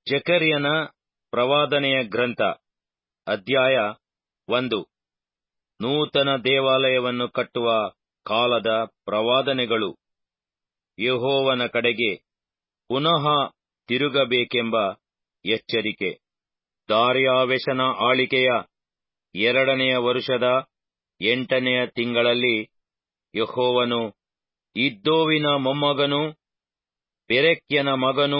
ಜಕರ್ಯನ ಪ್ರವಾದನೆಯ ಗ್ರಂಥ ಅಧ್ಯಾಯ ಒಂದು ನೂತನ ದೇವಾಲಯವನ್ನು ಕಟ್ಟುವ ಕಾಲದ ಪ್ರವಾದನೆಗಳು ಯೆಹೋವನ ಕಡೆಗೆ ಪುನಃ ತಿರುಗಬೇಕೆಂಬ ಎಚ್ಚರಿಕೆ ದಾರ್ಯಾವೆಷನ ಆಳಿಕೆಯ ಎರಡನೆಯ ವರುಷದ ಎಂಟನೆಯ ತಿಂಗಳಲ್ಲಿ ಯೆಹೋವನು ಇದ್ದೋವಿನ ಮೊಮ್ಮಗನೂ ಬೆರೆಕ್ಯನ ಮಗನೂ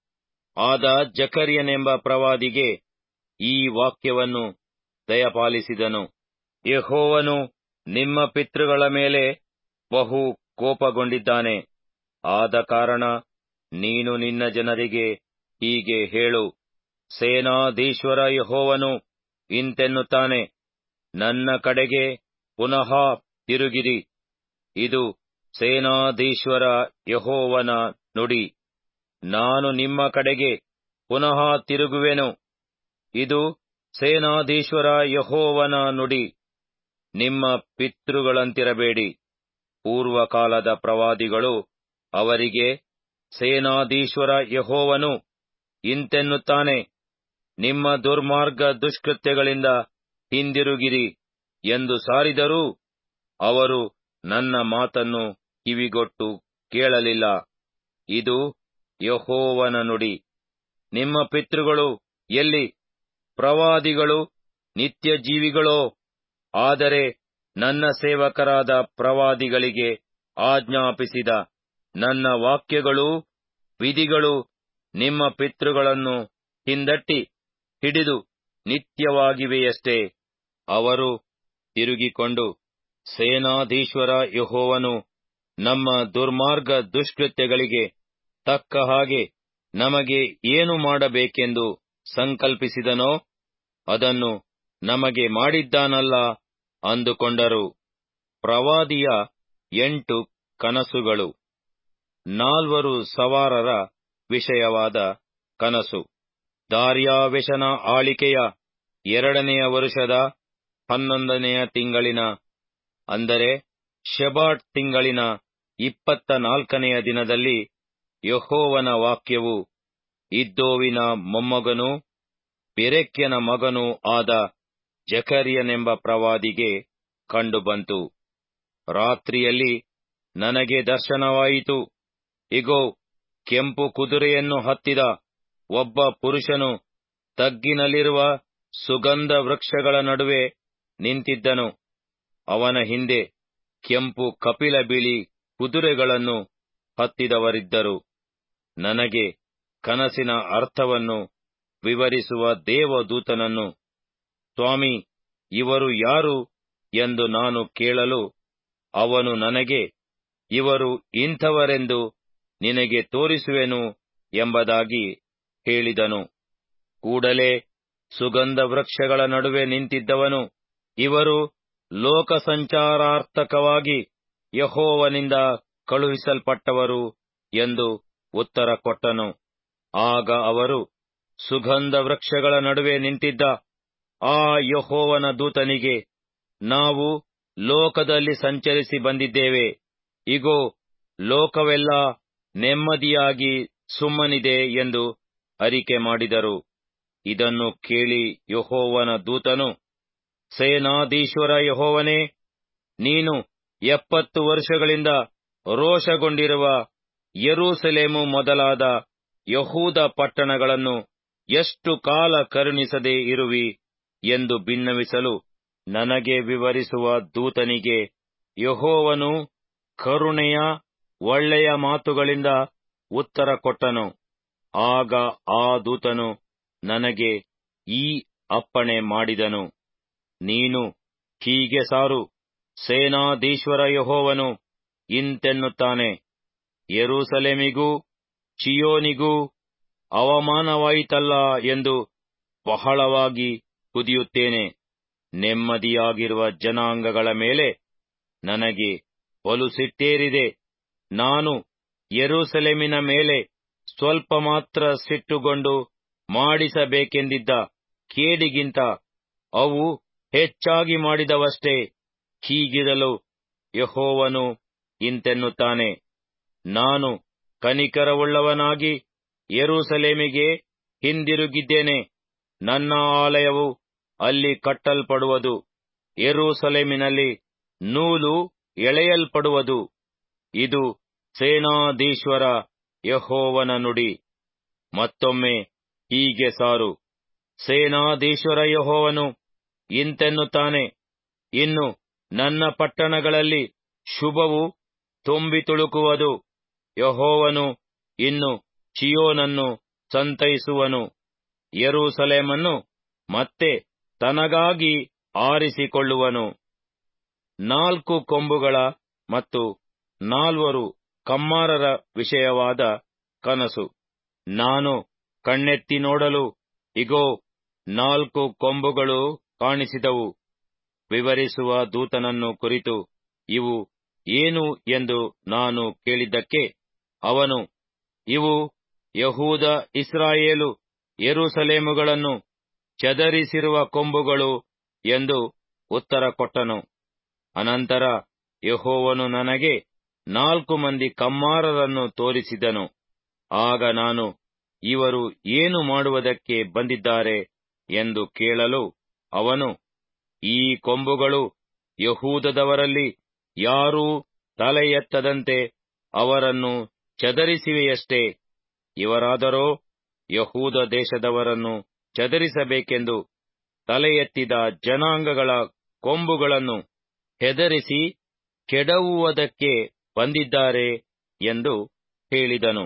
ಆದ ಜಕರ್ಯನೆಂಬ ಪ್ರವಾದಿಗೆ ಈ ವಾಕ್ಯವನ್ನು ದಯಪಾಲಿಸಿದನು ಯೆಹೋವನು ನಿಮ್ಮ ಪಿತೃಗಳ ಮೇಲೆ ಬಹು ಕೋಪಗೊಂಡಿದ್ದಾನೆ ಆದ ಕಾರಣ ನೀನು ನಿನ್ನ ಜನರಿಗೆ ಹೀಗೆ ಹೇಳು ಸೇನಾಧೀಶ್ವರ ಯೆಹೋವನು ಇಂತೆನ್ನುತ್ತಾನೆ ನನ್ನ ಕಡೆಗೆ ಪುನಃ ತಿರುಗಿರಿ ಇದು ಸೇನಾಧೀಶ್ವರ ಯೆಹೋವನ ನುಡಿ ನಾನು ನಿಮ್ಮ ಕಡೆಗೆ ಪುನಃ ತಿರುಗುವೆನು ಇದು ಸೇನಾಧೀಶ್ವರ ಯೆಹೋವನ ನುಡಿ ನಿಮ್ಮ ಪಿತೃಗಳಂತಿರಬೇಡಿ ಪೂರ್ವಕಾಲದ ಪ್ರವಾದಿಗಳು ಅವರಿಗೆ ಸೇನಾಧೀಶ್ವರ ಯೆಹೋವನು ಇಂತೆನ್ನುತ್ತಾನೆ ನಿಮ್ಮ ದುರ್ಮಾರ್ಗ ದುಷ್ಕೃತ್ಯಗಳಿಂದ ಹಿಂದಿರುಗಿರಿ ಎಂದು ಸಾರಿದರೂ ಅವರು ನನ್ನ ಮಾತನ್ನು ಕಿವಿಗೊಟ್ಟು ಕೇಳಲಿಲ್ಲ ಇದು ಯೆಹೋವನ ನುಡಿ ನಿಮ್ಮ ಪಿತೃಗಳು ಎಲ್ಲಿ ಪ್ರವಾದಿಗಳು ನಿತ್ಯ ಜೀವಿಗಳೋ ಆದರೆ ನನ್ನ ಸೇವಕರಾದ ಪ್ರವಾದಿಗಳಿಗೆ ಆಜ್ಞಾಪಿಸಿದ ನನ್ನ ವಾಕ್ಯಗಳೂ ವಿಧಿಗಳು ನಿಮ್ಮ ಪಿತೃಗಳನ್ನು ಹಿಂದಟ್ಟಿ ಹಿಡಿದು ನಿತ್ಯವಾಗಿವೆಯಷ್ಟೇ ಅವರು ತಿರುಗಿಕೊಂಡು ಸೇನಾಧೀಶ್ವರ ಯೆಹೋವನು ನಮ್ಮ ದುರ್ಮಾರ್ಗ ದುಷ್ಕೃತ್ಯಗಳಿಗೆ ತಕ್ಕ ಹಾಗೆ ನಮಗೆ ಏನು ಮಾಡಬೇಕೆಂದು ಸಂಕಲ್ಪಿಸಿದನೋ ಅದನ್ನು ನಮಗೆ ಮಾಡಿದ್ದಾನಲ್ಲ ಅಂದುಕೊಂಡರು ಪ್ರವಾದಿಯ ಎಂಟು ಕನಸುಗಳು ನಾಲ್ವರು ಸವಾರರ ವಿಷಯವಾದ ಕನಸು ದಾರ್ಯಾವೆಷನ ಆಳಿಕೆಯ ಎರಡನೆಯ ವರುಷದ ಹನ್ನೊಂದನೆಯ ತಿಂಗಳಿನ ಅಂದರೆ ಶೆಬಾಟ್ ತಿಂಗಳಿನ ಇಪ್ಪತ್ತ ನಾಲ್ಕನೆಯ ದಿನದಲ್ಲಿ ಯೆಹೋವನ ವಾಕ್ಯವು ಇದ್ದೋವಿನ ಮೊಮ್ಮಗನೂ ಬೆರೆಕ್ಯನ ಮಗನೂ ಆದ ಜಕರ್ಯನೆಂಬ ಪ್ರವಾದಿಗೆ ಕಂಡುಬಂತು ರಾತ್ರಿಯಲ್ಲಿ ನನಗೆ ದರ್ಶನವಾಯಿತು ಇಗೋ ಕೆಂಪು ಕುದುರೆಯನ್ನು ಹತ್ತಿದ ಒಬ್ಬ ಪುರುಷನು ತಗ್ಗಿನಲ್ಲಿರುವ ಸುಗಂಧ ವೃಕ್ಷಗಳ ನಡುವೆ ನಿಂತಿದ್ದನು ಅವನ ಹಿಂದೆ ಕೆಂಪು ಕಪಿಲ ಬಿಳಿ ಕುದುರೆಗಳನ್ನು ಹತ್ತಿದವರಿದ್ದರು ನನಗೆ ಕನಸಿನ ಅರ್ಥವನ್ನು ವಿವರಿಸುವ ದೇವದೂತನನ್ನು ಸ್ವಾಮಿ ಇವರು ಯಾರು ಎಂದು ನಾನು ಕೇಳಲು ಅವನು ನನಗೆ ಇವರು ಇಂಥವರೆಂದು ನಿನಗೆ ತೋರಿಸುವೆನು ಎಂಬುದಾಗಿ ಹೇಳಿದನು ಕೂಡಲೇ ಸುಗಂಧ ವೃಕ್ಷಗಳ ನಡುವೆ ನಿಂತಿದ್ದವನು ಇವರು ಲೋಕ ಸಂಚಾರಾರ್ಥಕವಾಗಿ ಯಹೋವನಿಂದ ಕಳುಹಿಸಲ್ಪಟ್ಟವರು ಎಂದು ಉತ್ತರ ಕೊಟ್ಟನು ಆಗ ಅವರು ಸುಗಂಧ ವೃಕ್ಷಗಳ ನಡುವೆ ನಿಂತಿದ್ದ ಆ ಯಹೋವನ ದೂತನಿಗೆ ನಾವು ಲೋಕದಲ್ಲಿ ಸಂಚರಿಸಿ ಬಂದಿದ್ದೇವೆ ಇಗೋ ಲೋಕವೆಲ್ಲ ನೆಮ್ಮದಿಯಾಗಿ ಸುಮ್ಮನಿದೆ ಎಂದು ಅರಿಕೆ ಮಾಡಿದರು ಇದನ್ನು ಕೇಳಿ ಯಹೋವನ ದೂತನು ಸೇನಾಧೀಶ್ವರ ಯಹೋವನೇ ನೀನು ಎಪ್ಪತ್ತು ವರ್ಷಗಳಿಂದ ರೋಷಗೊಂಡಿರುವ ಯರೂಸಲೇಮು ಮೊದಲಾದ ಯಹೂದ ಪಟ್ಟಣಗಳನ್ನು ಎಷ್ಟು ಕಾಲ ಕರುಣಿಸದೆ ಇರುವಿ ಎಂದು ಭಿನ್ನವಿಸಲು ನನಗೆ ವಿವರಿಸುವ ದೂತನಿಗೆ ಯಹೋವನು ಕರುಣೆಯ ಒಳ್ಳೆಯ ಮಾತುಗಳಿಂದ ಉತ್ತರ ಕೊಟ್ಟನು ಆಗ ಆ ದೂತನು ನನಗೆ ಈ ಅಪ್ಪಣೆ ಮಾಡಿದನು ನೀನು ಹೀಗೆ ಸಾರು ಸೇನಾಧೀಶ್ವರ ಯಹೋವನು ಇಂತೆನ್ನುತ್ತಾನೆ ಯೆರೂಸಲೇಮಿಗೂ ಚಿಯೋನಿಗೂ ಅವಮಾನವಾಯಿತಲ್ಲ ಎಂದು ಬಹಳವಾಗಿ ಕುದಿಯುತ್ತೇನೆ ನೆಮ್ಮದಿಯಾಗಿರುವ ಜನಾಂಗಗಳ ಮೇಲೆ ನನಗೆ ಬಲು ಸಿಟ್ಟೇರಿದೆ ನಾನು ಯೆರೂಸಲೇಮಿನ ಮೇಲೆ ಸ್ವಲ್ಪ ಮಾತ್ರ ಸಿಟ್ಟುಗೊಂಡು ಮಾಡಿಸಬೇಕೆಂದಿದ್ದ ಕೇಡಿಗಿಂತ ಅವು ಹೆಚ್ಚಾಗಿ ಮಾಡಿದವಷ್ಟೇ ಹೀಗಿರಲು ಯಹೋವನು ಇಂತೆನ್ನುತ್ತಾನೆ ನಾನು ಕನಿಕರವುಳ್ಳವನಾಗಿ ಯೆರೂಸಲೇಮಿಗೆ ಹಿಂದಿರುಗಿದ್ದೇನೆ ನನ್ನ ಆಲಯವು ಅಲ್ಲಿ ಕಟ್ಟಲ್ಪಡುವುದು ಯೆರೂಸಲೇಮಿನಲ್ಲಿ ನೂಲು ಎಳೆಯಲ್ಪಡುವುದು ಇದು ಸೇನಾಧೀಶ್ವರ ಯಹೋವನ ನುಡಿ ಮತ್ತೊಮ್ಮೆ ಹೀಗೆ ಸಾರು ಸೇನಾಧೀಶ್ವರ ಯಹೋವನು ಇಂತೆನ್ನುತ್ತಾನೆ ಇನ್ನು ನನ್ನ ಪಟ್ಟಣಗಳಲ್ಲಿ ಶುಭವು ತುಂಬಿ ತುಳುಕುವುದು ಯಹೋವನು ಇನ್ನು ಚಿಯೋನನ್ನು ಸಂತೈಸುವನು ಯೆರೂಸಲೇಮನ್ನು ಮತ್ತೆ ತನಗಾಗಿ ಆರಿಸಿಕೊಳ್ಳುವನು ನಾಲ್ಕು ಕೊಂಬುಗಳ ಮತ್ತು ನಾಲ್ವರು ಕಮ್ಮಾರರ ವಿಷಯವಾದ ಕನಸು ನಾನು ಕಣ್ಣೆತ್ತಿ ನೋಡಲು ಇಗೋ ನಾಲ್ಕು ಕೊಂಬುಗಳು ಕಾಣಿಸಿದವು ವಿವರಿಸುವ ದೂತನನ್ನು ಕುರಿತು ಇವು ಏನು ಎಂದು ನಾನು ಕೇಳಿದ್ದಕ್ಕೆ ಅವನು ಇವು ಯಹೂದ ಇಸ್ರಾಯೇಲು ಯೆರೂಸಲೇಮುಗಳನ್ನು ಚದರಿಸಿರುವ ಕೊಂಬುಗಳು ಎಂದು ಉತ್ತರ ಕೊಟ್ಟನು ಅನಂತರ ಯಹೋವನು ನನಗೆ ನಾಲ್ಕು ಮಂದಿ ಕಮ್ಮಾರರನ್ನು ತೋರಿಸಿದನು ಆಗ ನಾನು ಇವರು ಏನು ಮಾಡುವುದಕ್ಕೆ ಬಂದಿದ್ದಾರೆ ಎಂದು ಕೇಳಲು ಅವನು ಈ ಕೊಂಬುಗಳು ಯಹೂದದವರಲ್ಲಿ ಯಾರೂ ತಲೆ ಎತ್ತದಂತೆ ಅವರನ್ನು ಚದರಿಸಿವೆಯಷ್ಟೇ ಇವರಾದರೋ ಯಹೂದ ದೇಶದವರನ್ನು ಚದರಿಸಬೇಕೆಂದು ತಲೆ ಎತ್ತಿದ ಜನಾಂಗಗಳ ಕೊಂಬುಗಳನ್ನು ಹೆದರಿಸಿ ಕೆಡವುವುದಕ್ಕೆ ಬಂದಿದ್ದಾರೆ ಎಂದು ಹೇಳಿದನು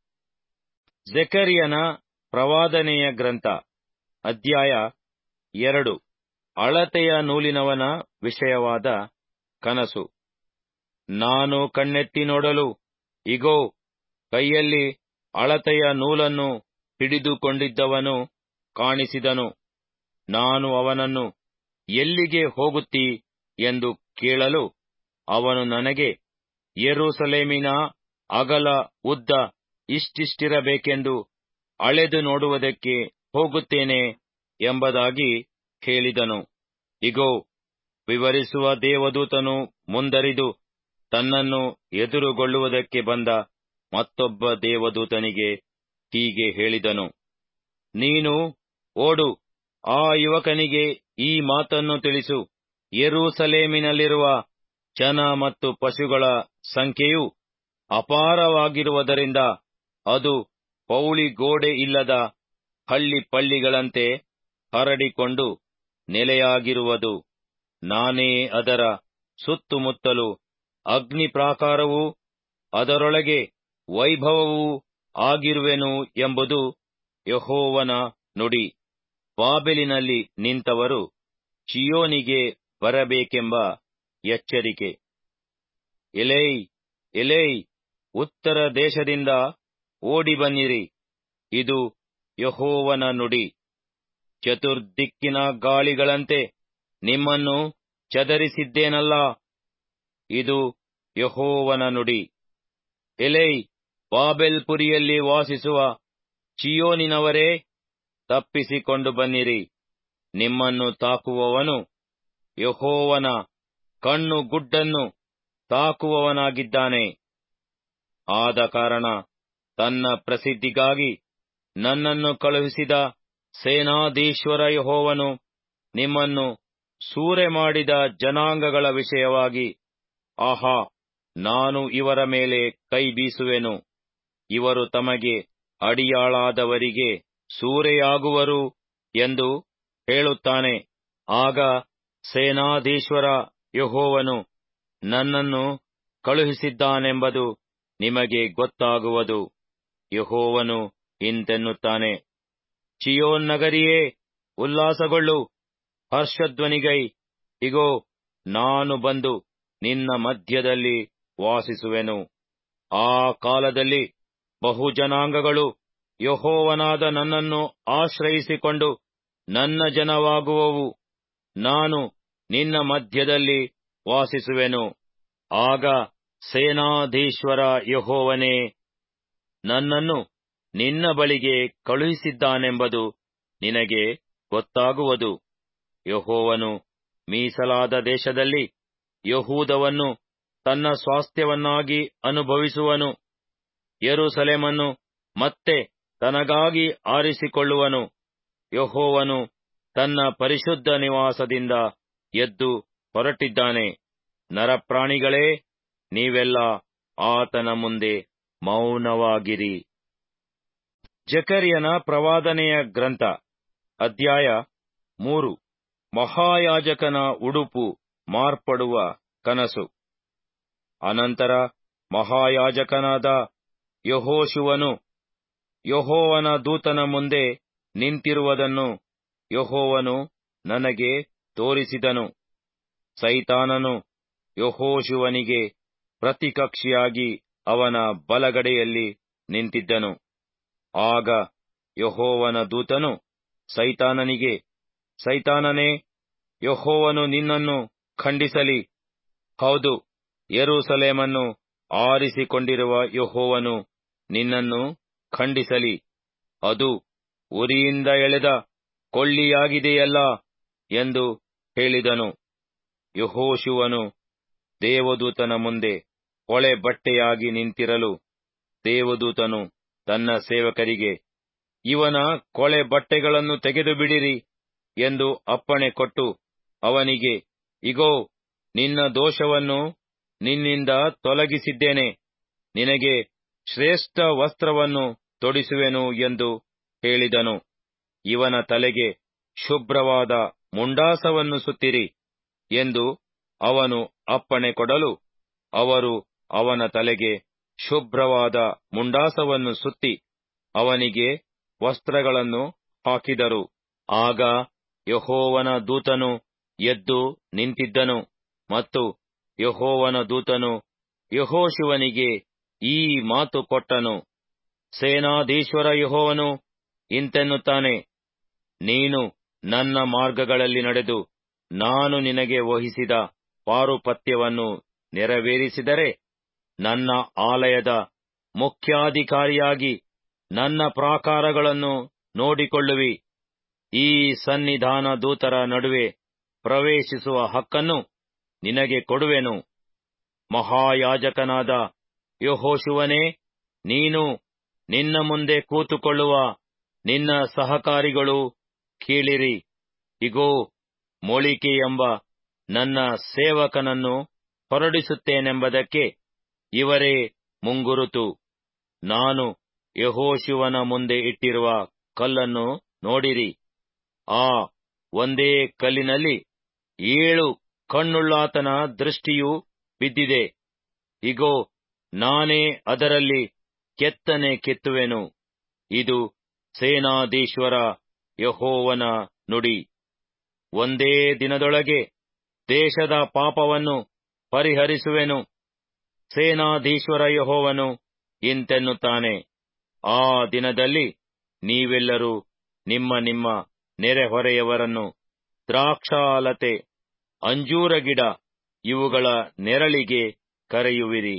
ಜೆಕರಿಯನ ಪ್ರವಾದನೆಯ ಗ್ರಂಥ ಅಧ್ಯಾಯ ಎರಡು ಅಳತೆಯ ನೂಲಿನವನ ವಿಷಯವಾದ ಕನಸು ನಾನು ಕಣ್ಣೆತ್ತಿ ನೋಡಲು ಇಗೋ ಕೈಯಲ್ಲಿ ಅಳತೆಯ ನೂಲನ್ನು ಹಿಡಿದುಕೊಂಡಿದ್ದವನು ಕಾಣಿಸಿದನು ನಾನು ಅವನನ್ನು ಎಲ್ಲಿಗೆ ಹೋಗುತ್ತೀ ಎಂದು ಕೇಳಲು ಅವನು ನನಗೆ ಯೆರೂಸಲೇಮಿನ ಅಗಲ ಉದ್ದ ಇಷ್ಟಿಷ್ಟಿರಬೇಕೆಂದು ಅಳೆದು ನೋಡುವುದಕ್ಕೆ ಹೋಗುತ್ತೇನೆ ಎಂಬುದಾಗಿ ಹೇಳಿದನು ಇಗೋ ವಿವರಿಸುವ ದೇವದೂತನು ಮುಂದರಿದು ತನ್ನನ್ನು ಎದುರುಗೊಳ್ಳುವುದಕ್ಕೆ ಬಂದ ಮತ್ತೊಬ್ಬ ದೇವದೂತನಿಗೆ ಹೀಗೆ ಹೇಳಿದನು ನೀನು ಓಡು ಆ ಯುವಕನಿಗೆ ಈ ಮಾತನ್ನು ತಿಳಿಸು ಯೆರೂಸಲೇಮಿನಲ್ಲಿರುವ ಜನ ಮತ್ತು ಪಶುಗಳ ಸಂಖ್ಯೆಯು ಅಪಾರವಾಗಿರುವುದರಿಂದ ಅದು ಪೌಳಿ ಗೋಡೆ ಇಲ್ಲದ ಹಳ್ಳಿ ಪಳ್ಳಿಗಳಂತೆ ಹರಡಿಕೊಂಡು ನೆಲೆಯಾಗಿರುವುದು ನಾನೇ ಅದರ ಸುತ್ತುಮುತ್ತಲು ಅಗ್ನಿ ಪ್ರಾಕಾರವೂ ಅದರೊಳಗೆ ವೈಭವವೂ ಆಗಿರುವೆನು ಎಂಬುದು ಯಹೋವನ ನುಡಿ ಬಾಬೆಲಿನಲ್ಲಿ ನಿಂತವರು ಚಿಯೋನಿಗೆ ಬರಬೇಕೆಂಬ ಎಚ್ಚರಿಕೆ ಎಲೈ ಎಲೈ ಉತ್ತರ ದೇಶದಿಂದ ಓಡಿ ಬನ್ನಿರಿ ಇದು ಯಹೋವನ ನುಡಿ ಚತುರ್ದಿಕ್ಕಿನ ಗಾಳಿಗಳಂತೆ ನಿಮ್ಮನ್ನು ಚದರಿಸಿದ್ದೇನಲ್ಲ ಇದು ಯಹೋವನ ನುಡಿ ಎಲೈ ಬಾಬೆಲ್ ಪುರಿಯಲ್ಲಿ ವಾಸಿಸುವ ಚಿಯೋನಿನವರೇ ತಪ್ಪಿಸಿಕೊಂಡು ಬನ್ನಿರಿ ನಿಮ್ಮನ್ನು ತಾಕುವವನು ಯಹೋವನ ಕಣ್ಣು ಗುಡ್ಡನ್ನು ತಾಕುವವನಾಗಿದ್ದಾನೆ ಆದ ಕಾರಣ ತನ್ನ ಪ್ರಸಿದ್ಧಿಗಾಗಿ ನನ್ನನ್ನು ಕಳುಹಿಸಿದ ಸೇನಾಧೀಶ್ವರ ಯಹೋವನು ನಿಮ್ಮನ್ನು ಸೂರೆ ಮಾಡಿದ ಜನಾಂಗಗಳ ವಿಷಯವಾಗಿ ಆಹಾ ನಾನು ಇವರ ಮೇಲೆ ಕೈ ಬೀಸುವೆನು ಇವರು ತಮಗೆ ಅಡಿಯಾಳಾದವರಿಗೆ ಸೂರೆಯಾಗುವರು ಎಂದು ಹೇಳುತ್ತಾನೆ ಆಗ ಸೇನಾಧೀಶ್ವರ ಯಹೋವನು ನನ್ನನ್ನು ಕಳುಹಿಸಿದ್ದಾನೆಂಬುದು ನಿಮಗೆ ಗೊತ್ತಾಗುವುದು ಯಹೋವನು ಇಂತೆನ್ನುತ್ತಾನೆ ಚಿಯೋನ್ ನಗರಿಯೇ ಉಲ್ಲಾಸಗೊಳ್ಳು ಹರ್ಷಧ್ವನಿಗೈ ಇಗೋ ನಾನು ಬಂದು ನಿನ್ನ ಮಧ್ಯದಲ್ಲಿ ವಾಸಿಸುವೆನು ಆ ಕಾಲದಲ್ಲಿ ಬಹುಜನಾಂಗಗಳು ಯಹೋವನಾದ ನನ್ನನ್ನು ಆಶ್ರಯಿಸಿಕೊಂಡು ನನ್ನ ಜನವಾಗುವವು ನಾನು ನಿನ್ನ ಮಧ್ಯದಲ್ಲಿ ವಾಸಿಸುವೆನು ಆಗ ಸೇನಾಧೀಶ್ವರ ಯಹೋವನೇ ನನ್ನನ್ನು ನಿನ್ನ ಬಳಿಗೆ ಕಳುಹಿಸಿದ್ದಾನೆಂಬುದು ನಿನಗೆ ಗೊತ್ತಾಗುವುದು ಯಹೋವನು ಮೀಸಲಾದ ದೇಶದಲ್ಲಿ ಯಹೂದವನ್ನು ತನ್ನ ಸ್ವಾಸ್ಥ್ಯವನ್ನಾಗಿ ಅನುಭವಿಸುವನು ಯೆರೂಸಲೇಮನ್ನು ಮತ್ತೆ ತನಗಾಗಿ ಆರಿಸಿಕೊಳ್ಳುವನು ಯಹೋವನು ತನ್ನ ಪರಿಶುದ್ಧ ನಿವಾಸದಿಂದ ಎದ್ದು ಹೊರಟಿದ್ದಾನೆ ನರಪ್ರಾಣಿಗಳೇ ನೀವೆಲ್ಲ ಆತನ ಮುಂದೆ ಮೌನವಾಗಿರಿ ಜಕರ್ಯನ ಪ್ರವಾದನೆಯ ಗ್ರಂಥ ಅಧ್ಯಾಯ ಮೂರು ಮಹಾಯಾಜಕನ ಉಡುಪು ಮಾರ್ಪಡುವ ಕನಸು ಅನಂತರ ಮಹಾಯಾಜಕನಾದ ಯಹೋಶುವನು ಯಹೋವನ ದೂತನ ಮುಂದೆ ನಿಂತಿರುವುದನ್ನು ಯಹೋವನು ನನಗೆ ತೋರಿಸಿದನು ಸೈತಾನನು ಯಹೋಶುವನಿಗೆ ಪ್ರತಿಕಕ್ಷಿಯಾಗಿ ಅವನ ಬಲಗಡೆಯಲ್ಲಿ ನಿಂತಿದ್ದನು ಆಗ ಯಹೋವನ ದೂತನು ಸೈತಾನನಿಗೆ ಸೈತಾನನೇ ಯಹೋವನು ನಿನ್ನನ್ನು ಖಂಡಿಸಲಿ ಹೌದು ಯೆರೂಸಲೇಮನ್ನು ಆರಿಸಿಕೊಂಡಿರುವ ಯಹೋವನು ನಿನ್ನನ್ನು ಖಂಡಿಸಲಿ ಅದು ಉರಿಯಿಂದ ಎಳೆದ ಕೊಳ್ಳಿಯಾಗಿದೆಯಲ್ಲ ಎಂದು ಹೇಳಿದನು ಯಹೋಶುವನು ದೇವದೂತನ ಮುಂದೆ ಹೊಳೆ ಬಟ್ಟೆಯಾಗಿ ನಿಂತಿರಲು ದೇವದೂತನು ತನ್ನ ಸೇವಕರಿಗೆ ಇವನ ಕೊಳೆ ಬಟ್ಟೆಗಳನ್ನು ತೆಗೆದುಬಿಡಿರಿ ಎಂದು ಅಪ್ಪಣೆ ಕೊಟ್ಟು ಅವನಿಗೆ ಇಗೋ ನಿನ್ನ ದೋಷವನ್ನು ನಿನ್ನಿಂದ ತೊಲಗಿಸಿದ್ದೇನೆ ನಿನಗೆ ಶ್ರೇಷ್ಠ ವಸ್ತ್ರವನ್ನು ತೊಡಿಸುವೆನು ಎಂದು ಹೇಳಿದನು ಇವನ ತಲೆಗೆ ಶುಭ್ರವಾದ ಮುಂಡಾಸವನ್ನು ಸುತ್ತಿರಿ ಎಂದು ಅವನು ಅಪ್ಪಣೆ ಕೊಡಲು ಅವರು ಅವನ ತಲೆಗೆ ಶುಭ್ರವಾದ ಮುಂಡಾಸವನ್ನು ಸುತ್ತಿ ಅವನಿಗೆ ವಸ್ತ್ರಗಳನ್ನು ಹಾಕಿದರು ಆಗ ಯಹೋವನ ದೂತನು ಎದ್ದು ನಿಂತಿದ್ದನು ಮತ್ತು ಯಹೋವನ ದೂತನು ಯಹೋಶುವನಿಗೆ ಈ ಮಾತು ಕೊಟ್ಟನು ಸೇನಾಧೀಶ್ವರ ಯಹೋವನು ಇಂತೆನ್ನುತ್ತಾನೆ ನೀನು ನನ್ನ ಮಾರ್ಗಗಳಲ್ಲಿ ನಡೆದು ನಾನು ನಿನಗೆ ವಹಿಸಿದ ಪಾರುಪತ್ಯವನ್ನು ನೆರವೇರಿಸಿದರೆ ನನ್ನ ಆಲಯದ ಮುಖ್ಯಾಧಿಕಾರಿಯಾಗಿ ನನ್ನ ಪ್ರಾಕಾರಗಳನ್ನು ನೋಡಿಕೊಳ್ಳುವಿ ಈ ಸನ್ನಿಧಾನ ದೂತರ ನಡುವೆ ಪ್ರವೇಶಿಸುವ ಹಕ್ಕನ್ನು ನಿನಗೆ ಕೊಡುವೆನು ಮಹಾಯಾಜಕನಾದ ಯಹೋಶುವನೇ ನೀನು ನಿನ್ನ ಮುಂದೆ ಕೂತುಕೊಳ್ಳುವ ನಿನ್ನ ಸಹಕಾರಿಗಳು ಕೀಳಿರಿ ಇಗೋ ಮೊಳಿಕೆ ಎಂಬ ನನ್ನ ಸೇವಕನನ್ನು ಹೊರಡಿಸುತ್ತೇನೆಂಬುದಕ್ಕೆ ಇವರೇ ಮುಂಗುರುತು ನಾನು ಯಹೋಶುವನ ಮುಂದೆ ಇಟ್ಟಿರುವ ಕಲ್ಲನ್ನು ನೋಡಿರಿ ಆ ಒಂದೇ ಕಲ್ಲಿನಲ್ಲಿ ಏಳು ಕಣ್ಣುಳ್ಳಾತನ ದೃಷ್ಟಿಯು ಬಿದ್ದಿದೆ ಇಗೋ ನಾನೇ ಅದರಲ್ಲಿ ಕೆತ್ತನೆ ಕೆತ್ತುವೆನು ಇದು ಸೇನಾಧೀಶ್ವರ ಯಹೋವನ ನುಡಿ ಒಂದೇ ದಿನದೊಳಗೆ ದೇಶದ ಪಾಪವನ್ನು ಪರಿಹರಿಸುವೆನು ಸೇನಾಧೀಶ್ವರ ಯಹೋವನು ಇಂತೆನ್ನುತ್ತಾನೆ ಆ ದಿನದಲ್ಲಿ ನೀವೆಲ್ಲರೂ ನಿಮ್ಮ ನಿಮ್ಮ ನೆರೆಹೊರೆಯವರನ್ನು ದ್ರಾಕ್ಷಾಲತೆ ಅಂಜೂರ ಗಿಡ ಇವುಗಳ ನೆರಳಿಗೆ ಕರೆಯುವಿರಿ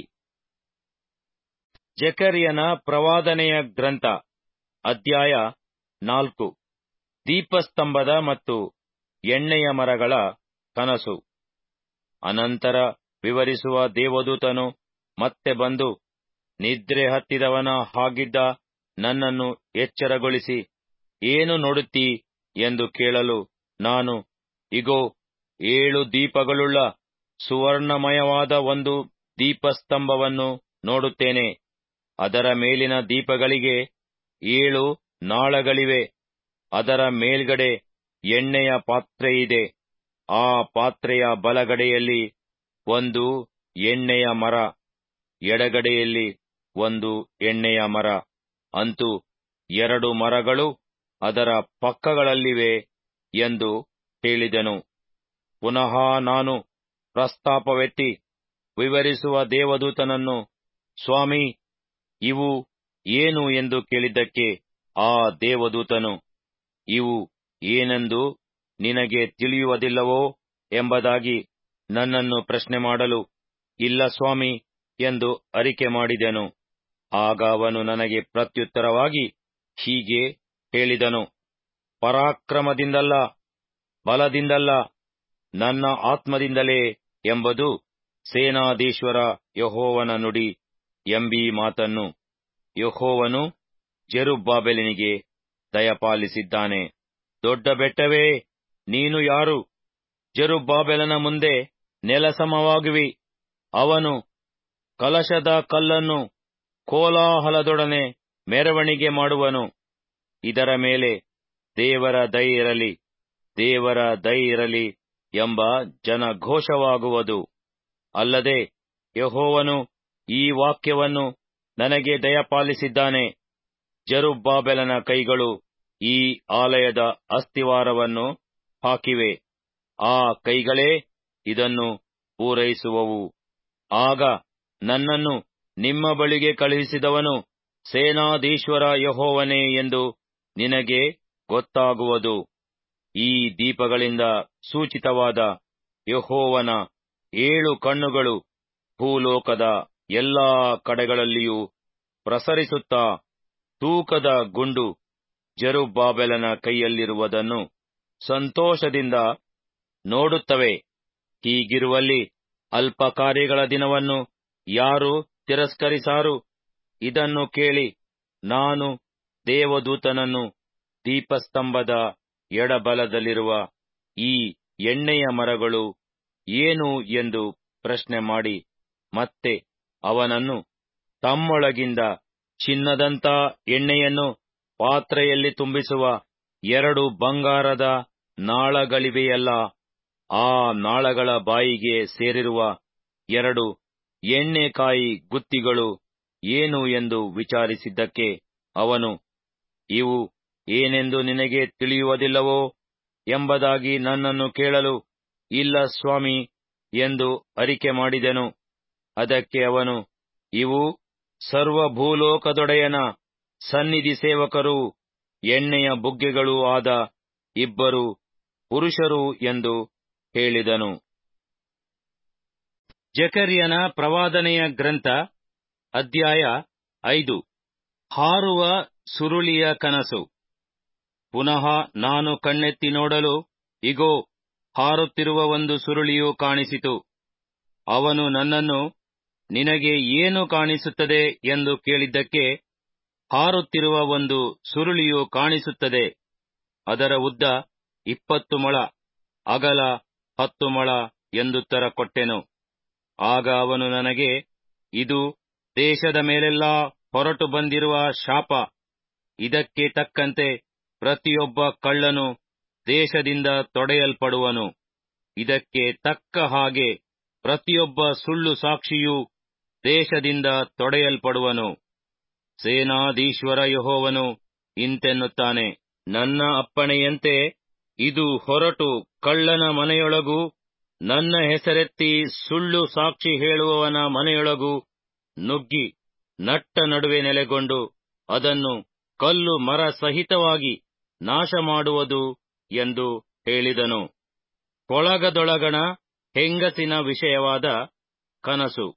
ಜಕರ್ಯನ ಪ್ರವಾದನೆಯ ಗ್ರಂಥ ಅಧ್ಯಾಯ ನಾಲ್ಕು ದೀಪಸ್ತಂಭದ ಮತ್ತು ಎಣ್ಣೆಯ ಮರಗಳ ಕನಸು ಅನಂತರ ವಿವರಿಸುವ ದೇವದೂತನು ಮತ್ತೆ ಬಂದು ನಿದ್ರೆ ಹತ್ತಿದವನ ಹಾಗಿದ್ದ ನನ್ನನ್ನು ಎಚ್ಚರಗೊಳಿಸಿ ಏನು ನೋಡುತ್ತೀ ಎಂದು ಕೇಳಲು ನಾನು ಇಗೋ ಏಳು ದೀಪಗಳುಳ್ಳ ಸುವರ್ಣಮಯವಾದ ಒಂದು ದೀಪಸ್ತಂಭವನ್ನು ನೋಡುತ್ತೇನೆ ಅದರ ಮೇಲಿನ ದೀಪಗಳಿಗೆ ಏಳು ನಾಳಗಳಿವೆ ಅದರ ಮೇಲ್ಗಡೆ ಎಣ್ಣೆಯ ಪಾತ್ರೆಯಿದೆ ಆ ಪಾತ್ರೆಯ ಬಲಗಡೆಯಲ್ಲಿ ಒಂದು ಎಣ್ಣೆಯ ಮರ ಎಡಗಡೆಯಲ್ಲಿ ಒಂದು ಎಣ್ಣೆಯ ಮರ ಅಂತೂ ಎರಡು ಮರಗಳು ಅದರ ಪಕ್ಕಗಳಲ್ಲಿವೆ ಎಂದು ಹೇಳಿದನು ಪುನಃ ನಾನು ಪ್ರಸ್ತಾಪವೆತ್ತಿ ವಿವರಿಸುವ ದೇವದೂತನನ್ನು ಸ್ವಾಮಿ ಇವು ಏನು ಎಂದು ಕೇಳಿದ್ದಕ್ಕೆ ಆ ದೇವದೂತನು ಇವು ಏನೆಂದು ನಿನಗೆ ತಿಳಿಯುವುದಿಲ್ಲವೋ ಎಂಬುದಾಗಿ ನನ್ನನ್ನು ಪ್ರಶ್ನೆ ಮಾಡಲು ಇಲ್ಲ ಸ್ವಾಮಿ ಎಂದು ಅರಿಕೆ ಮಾಡಿದೆನು ಆಗ ಅವನು ನನಗೆ ಪ್ರತ್ಯುತ್ತರವಾಗಿ ಹೀಗೆ ಹೇಳಿದನು ಪರಾಕ್ರಮದಿಂದಲ್ಲ ಬಲದಿಂದಲ್ಲ ನನ್ನ ಆತ್ಮದಿಂದಲೇ ಎಂಬುದು ಸೇನಾಧೀಶ್ವರ ಯಹೋವನ ನುಡಿ ಎಂಬೀ ಮಾತನ್ನು ಯಹೋವನು ಜೆರುಬ್ಬಾಬೆಲನಿಗೆ ದಯಪಾಲಿಸಿದ್ದಾನೆ ದೊಡ್ಡ ಬೆಟ್ಟವೇ ನೀನು ಯಾರು ಜೆರುಬ್ಬಾಬೆಲನ ಮುಂದೆ ನೆಲಸಮವಾಗುವಿ ಅವನು ಕಲಶದ ಕಲ್ಲನ್ನು ಕೋಲಾಹಲದೊಡನೆ ಮೆರವಣಿಗೆ ಮಾಡುವನು ಇದರ ಮೇಲೆ ದೇವರ ದಯೆಯಿರಲಿ ದೇವರ ದಯೆಯಿರಲಿ ಎಂಬ ಜನಘೋಷವಾಗುವುದು ಅಲ್ಲದೆ ಯಹೋವನು ಈ ವಾಕ್ಯವನ್ನು ನನಗೆ ದಯಪಾಲಿಸಿದ್ದಾನೆ ಜರುಬ್ಬಾಬೆಲನ ಕೈಗಳು ಈ ಆಲಯದ ಅಸ್ತಿವಾರವನ್ನು ಹಾಕಿವೆ ಆ ಕೈಗಳೇ ಇದನ್ನು ಪೂರೈಸುವವು ಆಗ ನನ್ನನ್ನು ನಿಮ್ಮ ಬಳಿಗೆ ಕಳುಹಿಸಿದವನು ಸೇನಾಧೀಶ್ವರ ಯಹೋವನೇ ಎಂದು ನಿನಗೆ ಗೊತ್ತಾಗುವುದು ಈ ದೀಪಗಳಿಂದ ಸೂಚಿತವಾದ ಯಹೋವನ ಏಳು ಕಣ್ಣುಗಳು ಭೂಲೋಕದ ಎಲ್ಲಾ ಕಡೆಗಳಲ್ಲಿಯೂ ಪ್ರಸರಿಸುತ್ತಾ ತೂಕದ ಗುಂಡು ಜರುಬ್ಬಾಬೆಲನ ಕೈಯಲ್ಲಿರುವುದನ್ನು ಸಂತೋಷದಿಂದ ನೋಡುತ್ತವೆ ಹೀಗಿರುವಲ್ಲಿ ಅಲ್ಪ ಕಾರ್ಯಗಳ ದಿನವನ್ನು ಯಾರು ತಿರಸ್ಕರಿಸಾರು ಇದನ್ನು ಕೇಳಿ ನಾನು ದೇವದೂತನನ್ನು ದೀಪಸ್ತಂಭದ ಎಡಬಲದಲ್ಲಿರುವ ಈ ಎಣ್ಣೆಯ ಮರಗಳು ಏನು ಎಂದು ಪ್ರಶ್ನೆ ಮಾಡಿ ಮತ್ತೆ ಅವನನ್ನು ತಮ್ಮೊಳಗಿಂದ ಚಿನ್ನದಂತ ಎಣ್ಣೆಯನ್ನು ಪಾತ್ರೆಯಲ್ಲಿ ತುಂಬಿಸುವ ಎರಡು ಬಂಗಾರದ ನಾಳಗಳಿವೆಯಲ್ಲ ಆ ನಾಳಗಳ ಬಾಯಿಗೆ ಸೇರಿರುವ ಎರಡು ಎಣ್ಣೆಕಾಯಿ ಗುತ್ತಿಗಳು ಏನು ಎಂದು ವಿಚಾರಿಸಿದ್ದಕ್ಕೆ ಅವನು ಇವು ಏನೆಂದು ನಿನಗೆ ತಿಳಿಯುವುದಿಲ್ಲವೋ ಎಂಬುದಾಗಿ ನನ್ನನ್ನು ಕೇಳಲು ಇಲ್ಲ ಸ್ವಾಮಿ ಎಂದು ಅರಿಕೆ ಮಾಡಿದೆನು ಅದಕ್ಕೆ ಅವನು ಇವು ಸರ್ವಭೂಲೋಕದೊಡೆಯನ ಸನ್ನಿಧಿ ಸೇವಕರೂ ಎಣ್ಣೆಯ ಬುಗ್ಗೆಗಳೂ ಆದ ಇಬ್ಬರು ಪುರುಷರು ಎಂದು ಹೇಳಿದನು ಜಕರ್ಯನ ಪ್ರವಾದನೆಯ ಗ್ರಂಥ ಅಧ್ಯಾಯ ಐದು ಹಾರುವ ಸುರುಳಿಯ ಕನಸು ಪುನಃ ನಾನು ಕಣ್ಣೆತ್ತಿ ನೋಡಲು ಇಗೋ ಹಾರುತ್ತಿರುವ ಒಂದು ಸುರುಳಿಯು ಕಾಣಿಸಿತು ಅವನು ನನ್ನನ್ನು ನಿನಗೆ ಏನು ಕಾಣಿಸುತ್ತದೆ ಎಂದು ಕೇಳಿದ್ದಕ್ಕೆ ಹಾರುತ್ತಿರುವ ಒಂದು ಸುರುಳಿಯು ಕಾಣಿಸುತ್ತದೆ ಅದರ ಉದ್ದ ಇಪ್ಪತ್ತು ಮೊಳ ಅಗಲ ಹತ್ತು ಮೊಳ ಎಂದುತ್ತರ ಕೊಟ್ಟೆನು ಆಗ ಅವನು ನನಗೆ ಇದು ದೇಶದ ಮೇಲೆಲ್ಲಾ ಹೊರಟು ಬಂದಿರುವ ಶಾಪ ಇದಕ್ಕೆ ತಕ್ಕಂತೆ ಪ್ರತಿಯೊಬ್ಬ ಕಳ್ಳನು ದೇಶದಿಂದ ತೊಡೆಯಲ್ಪಡುವನು ಇದಕ್ಕೆ ತಕ್ಕ ಹಾಗೆ ಪ್ರತಿಯೊಬ್ಬ ಸುಳ್ಳು ಸಾಕ್ಷಿಯೂ ದೇಶದಿಂದ ತೊಡೆಯಲ್ಪಡುವನು ಸೇನಾಧೀಶ್ವರ ಯಹೋವನು ಇಂತೆನ್ನುತ್ತಾನೆ ನನ್ನ ಅಪ್ಪಣೆಯಂತೆ ಇದು ಹೊರಟು ಕಳ್ಳನ ಮನೆಯೊಳಗೂ ನನ್ನ ಹೆಸರೆತ್ತಿ ಸುಳ್ಳು ಸಾಕ್ಷಿ ಹೇಳುವವನ ಮನೆಯೊಳಗೂ ನುಗ್ಗಿ ನಟ್ಟ ನಡುವೆ ನೆಲೆಗೊಂಡು ಅದನ್ನು ಕಲ್ಲು ಮರ ಸಹಿತವಾಗಿ ನಾಶ ಮಾಡುವುದು ಎಂದು ಹೇಳಿದನು ಕೊಳಗದೊಳಗಣ ಹೆಂಗಸಿನ ವಿಷಯವಾದ ಕನಸು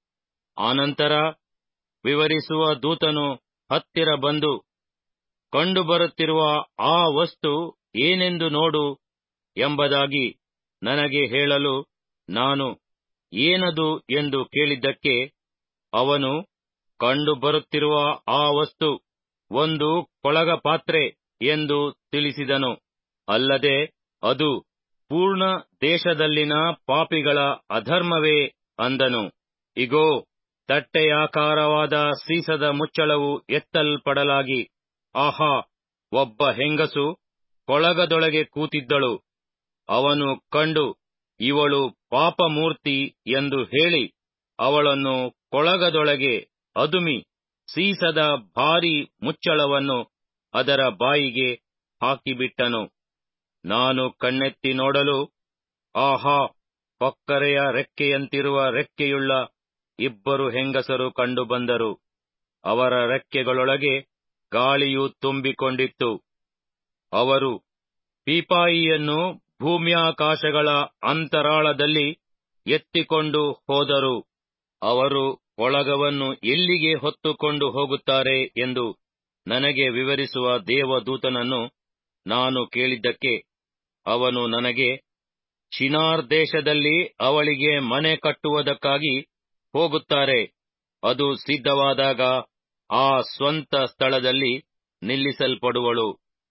ಆನಂತರ ವಿವರಿಸುವ ದೂತನು ಹತ್ತಿರ ಬಂದು ಕಂಡುಬರುತ್ತಿರುವ ಆ ವಸ್ತು ಏನೆಂದು ನೋಡು ಎಂಬುದಾಗಿ ನನಗೆ ಹೇಳಲು ನಾನು ಏನದು ಎಂದು ಕೇಳಿದ್ದಕ್ಕೆ ಅವನು ಕಂಡುಬರುತ್ತಿರುವ ಆ ವಸ್ತು ಒಂದು ಕೊಳಗ ಪಾತ್ರೆ ಎಂದು ತಿಳಿಸಿದನು ಅಲ್ಲದೆ ಅದು ಪೂರ್ಣ ದೇಶದಲ್ಲಿನ ಪಾಪಿಗಳ ಅಧರ್ಮವೇ ಅಂದನು ಇಗೋ ತಟ್ಟೆಯಾಕಾರವಾದ ಸೀಸದ ಮುಚ್ಚಳವು ಎತ್ತಲ್ಪಡಲಾಗಿ ಆಹಾ ಒಬ್ಬ ಹೆಂಗಸು ಕೊಳಗದೊಳಗೆ ಕೂತಿದ್ದಳು ಅವನು ಕಂಡು ಇವಳು ಪಾಪಮೂರ್ತಿ ಎಂದು ಹೇಳಿ ಅವಳನ್ನು ಕೊಳಗದೊಳಗೆ ಅದುಮಿ ಸೀಸದ ಭಾರಿ ಮುಚ್ಚಳವನ್ನು ಅದರ ಬಾಯಿಗೆ ಹಾಕಿಬಿಟ್ಟನು ನಾನು ಕಣ್ಣೆತ್ತಿ ನೋಡಲು ಆಹಾ ಕೊಕ್ಕರೆಯ ರೆಕ್ಕೆಯಂತಿರುವ ರೆಕ್ಕೆಯುಳ್ಳ ಇಬ್ಬರು ಹೆಂಗಸರು ಕಂಡುಬಂದರು ಅವರ ರೆಕ್ಕೆಗಳೊಳಗೆ ಗಾಳಿಯು ತುಂಬಿಕೊಂಡಿತ್ತು ಅವರು ಪೀಪಾಯಿಯನ್ನು ಭೂಮ್ಯಾಕಾಶಗಳ ಅಂತರಾಳದಲ್ಲಿ ಎತ್ತಿಕೊಂಡು ಹೋದರು ಅವರು ಒಳಗವನ್ನು ಎಲ್ಲಿಗೆ ಹೊತ್ತುಕೊಂಡು ಹೋಗುತ್ತಾರೆ ಎಂದು ನನಗೆ ವಿವರಿಸುವ ದೇವದೂತನನ್ನು ನಾನು ಕೇಳಿದ್ದಕ್ಕೆ ಅವನು ನನಗೆ ಶಿನಾರ್ ದೇಶದಲ್ಲಿ ಅವಳಿಗೆ ಮನೆ ಕಟ್ಟುವುದಕ್ಕಾಗಿ ಹೋಗುತ್ತಾರೆ ಅದು ಸಿದ್ಧವಾದಾಗ ಆ ಸ್ವಂತ ಸ್ಥಳದಲ್ಲಿ ನಿಲ್ಲಿಸಲ್ಪಡುವಳು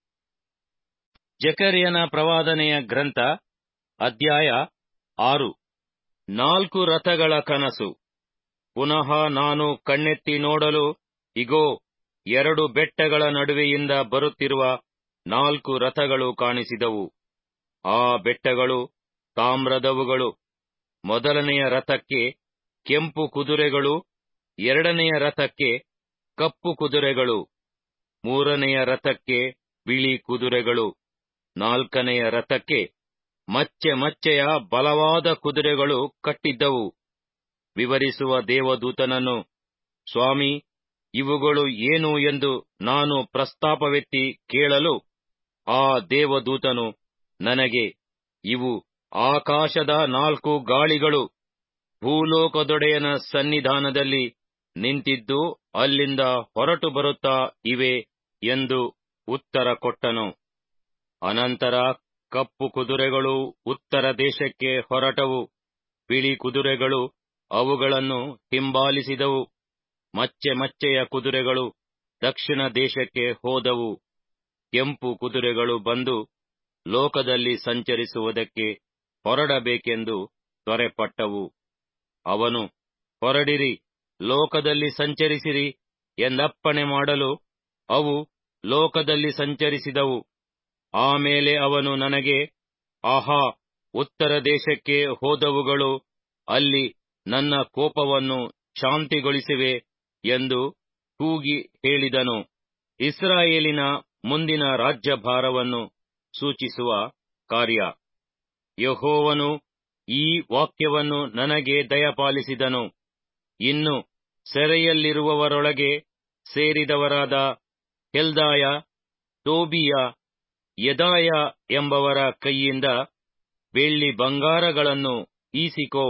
ಜಕರ್ಯನ ಪ್ರವಾದನೆಯ ಗ್ರಂಥ ಅಧ್ಯಾಯ ಆರು ನಾಲ್ಕು ರಥಗಳ ಕನಸು ಪುನಃ ನಾನು ಕಣ್ಣೆತ್ತಿ ನೋಡಲು ಇಗೋ ಎರಡು ಬೆಟ್ಟಗಳ ನಡುವೆಯಿಂದ ಬರುತ್ತಿರುವ ನಾಲ್ಕು ರಥಗಳು ಕಾಣಿಸಿದವು ಆ ಬೆಟ್ಟಗಳು ತಾಮ್ರದವುಗಳು ಮೊದಲನೆಯ ರಥಕ್ಕೆ ಕೆಂಪು ಕುದುರೆಗಳು ಎರಡನೆಯ ರಥಕ್ಕೆ ಕಪ್ಪು ಕುದುರೆಗಳು ಮೂರನೆಯ ರಥಕ್ಕೆ ಬಿಳಿ ಕುದುರೆಗಳು ನಾಲ್ಕನೆಯ ರಥಕ್ಕೆ ಮಚ್ಚೆ ಮಚ್ಚೆಯ ಬಲವಾದ ಕುದುರೆಗಳು ಕಟ್ಟಿದ್ದವು ವಿವರಿಸುವ ದೇವದೂತನನ್ನು ಸ್ವಾಮಿ ಇವುಗಳು ಏನು ಎಂದು ನಾನು ಪ್ರಸ್ತಾಪವೆತ್ತಿ ಕೇಳಲು ಆ ದೇವದೂತನು ನನಗೆ ಇವು ಆಕಾಶದ ನಾಲ್ಕು ಗಾಳಿಗಳು ಭೂಲೋಕದೊಡೆಯನ ಸನ್ನಿಧಾನದಲ್ಲಿ ನಿಂತಿದ್ದು ಅಲ್ಲಿಂದ ಹೊರಟು ಬರುತ್ತಾ ಇವೆ ಎಂದು ಉತ್ತರ ಕೊಟ್ಟನು ಅನಂತರ ಕಪ್ಪು ಕುದುರೆಗಳು ಉತ್ತರ ದೇಶಕ್ಕೆ ಹೊರಟವು ಬಿಳಿ ಕುದುರೆಗಳು ಅವುಗಳನ್ನು ಹಿಂಬಾಲಿಸಿದವು ಮಚ್ಚೆ ಮಚ್ಚೆಯ ಕುದುರೆಗಳು ದಕ್ಷಿಣ ದೇಶಕ್ಕೆ ಹೋದವು ಕೆಂಪು ಕುದುರೆಗಳು ಬಂದು ಲೋಕದಲ್ಲಿ ಸಂಚರಿಸುವುದಕ್ಕೆ ಹೊರಡಬೇಕೆಂದು ತ್ವರೆಪಟ್ಟವು ಅವನು ಹೊರಡಿರಿ ಲೋಕದಲ್ಲಿ ಸಂಚರಿಸಿರಿ ಎಂದಪ್ಪಣೆ ಮಾಡಲು ಅವು ಲೋಕದಲ್ಲಿ ಸಂಚರಿಸಿದವು ಆಮೇಲೆ ಅವನು ನನಗೆ ಆಹಾ ಉತ್ತರ ದೇಶಕ್ಕೆ ಹೋದವುಗಳು ಅಲ್ಲಿ ನನ್ನ ಕೋಪವನ್ನು ಶಾಂತಿಗೊಳಿಸಿವೆ ಎಂದು ಕೂಗಿ ಹೇಳಿದನು ಇಸ್ರಾಯೇಲಿನ ಮುಂದಿನ ರಾಜ್ಯಭಾರವನ್ನು ಸೂಚಿಸುವ ಕಾರ್ಯ ಯಹೋವನು ಈ ವಾಕ್ಯವನ್ನು ನನಗೆ ದಯಪಾಲಿಸಿದನು ಇನ್ನು ಸೆರೆಯಲ್ಲಿರುವವರೊಳಗೆ ಸೇರಿದವರಾದ ಹೆಲ್ದಾಯ ಟೋಬಿಯ ಯದಾಯ ಎಂಬವರ ಕೈಯಿಂದ ಬೆಳ್ಳಿ ಬಂಗಾರಗಳನ್ನು ಈಸಿಕೋ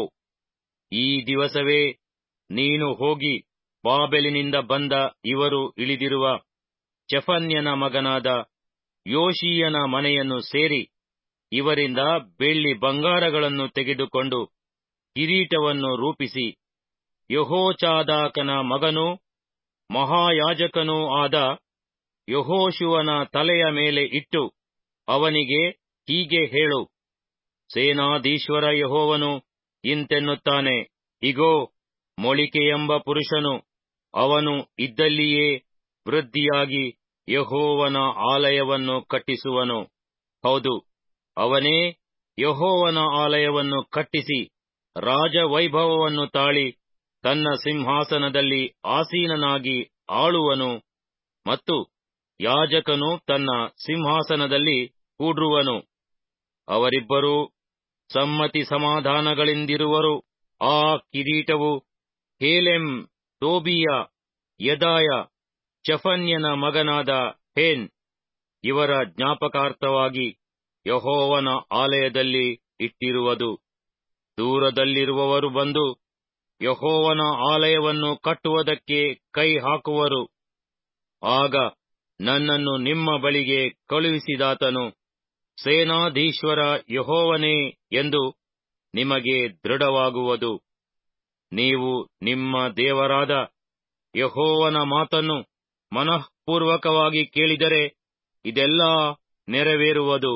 ಈ ದಿವಸವೇ ನೀನು ಹೋಗಿ ಬಾಬೆಲಿನಿಂದ ಬಂದ ಇವರು ಇಳಿದಿರುವ ಚೆಫನ್ಯನ ಮಗನಾದ ಯೋಶೀಯನ ಮನೆಯನ್ನು ಸೇರಿ ಇವರಿಂದ ಬೆಳ್ಳಿ ಬಂಗಾರಗಳನ್ನು ತೆಗೆದುಕೊಂಡು ಕಿರೀಟವನ್ನು ರೂಪಿಸಿ ಯಹೋಚಾದಾಕನ ಮಗನೂ ಮಹಾಯಾಜಕನೂ ಆದ ಯಹೋಶುವನ ತಲೆಯ ಮೇಲೆ ಇಟ್ಟು ಅವನಿಗೆ ಹೀಗೆ ಹೇಳು ಸೇನಾಧೀಶ್ವರ ಯಹೋವನು ಇಂತೆನ್ನುತ್ತಾನೆ ಇಗೋ ಮೊಳಿಕೆ ಎಂಬ ಪುರುಷನು ಅವನು ಇದ್ದಲ್ಲಿಯೇ ವೃದ್ಧಿಯಾಗಿ ಯಹೋವನ ಆಲಯವನ್ನು ಕಟ್ಟಿಸುವನು ಹೌದು ಅವನೇ ಯಹೋವನ ಆಲಯವನ್ನು ಕಟ್ಟಿಸಿ ರಾಜವೈಭವವನ್ನು ತಾಳಿ ತನ್ನ ಸಿಂಹಾಸನದಲ್ಲಿ ಆಸೀನನಾಗಿ ಆಳುವನು ಮತ್ತು ಯಾಜಕನು ತನ್ನ ಸಿಂಹಾಸನದಲ್ಲಿ ಕೂಡ್ರುವನು ಅವರಿಬ್ಬರೂ ಸಮ್ಮತಿ ಸಮಾಧಾನಗಳಿಂದಿರುವರು ಆ ಕಿರೀಟವು ಹೇಲೆಂ ಟೋಬಿಯ ಯದಾಯ ಚಫನ್ಯನ ಮಗನಾದ ಹೇನ್ ಇವರ ಜ್ಞಾಪಕಾರ್ಥವಾಗಿ ಯಹೋವನ ಆಲಯದಲ್ಲಿ ಇಟ್ಟಿರುವುದು ದೂರದಲ್ಲಿರುವವರು ಬಂದು ಯಹೋವನ ಆಲಯವನ್ನು ಕಟ್ಟುವುದಕ್ಕೆ ಕೈ ಹಾಕುವರು ಆಗ ನನ್ನನ್ನು ನಿಮ್ಮ ಬಳಿಗೆ ಕಳುಹಿಸಿದಾತನು ಸೇನಾಧೀಶ್ವರ ಯಹೋವನೇ ಎಂದು ನಿಮಗೆ ದೃಢವಾಗುವುದು ನೀವು ನಿಮ್ಮ ದೇವರಾದ ಯಹೋವನ ಮಾತನ್ನು ಮನಃಪೂರ್ವಕವಾಗಿ ಕೇಳಿದರೆ ಇದೆಲ್ಲ ನೆರವೇರುವುದು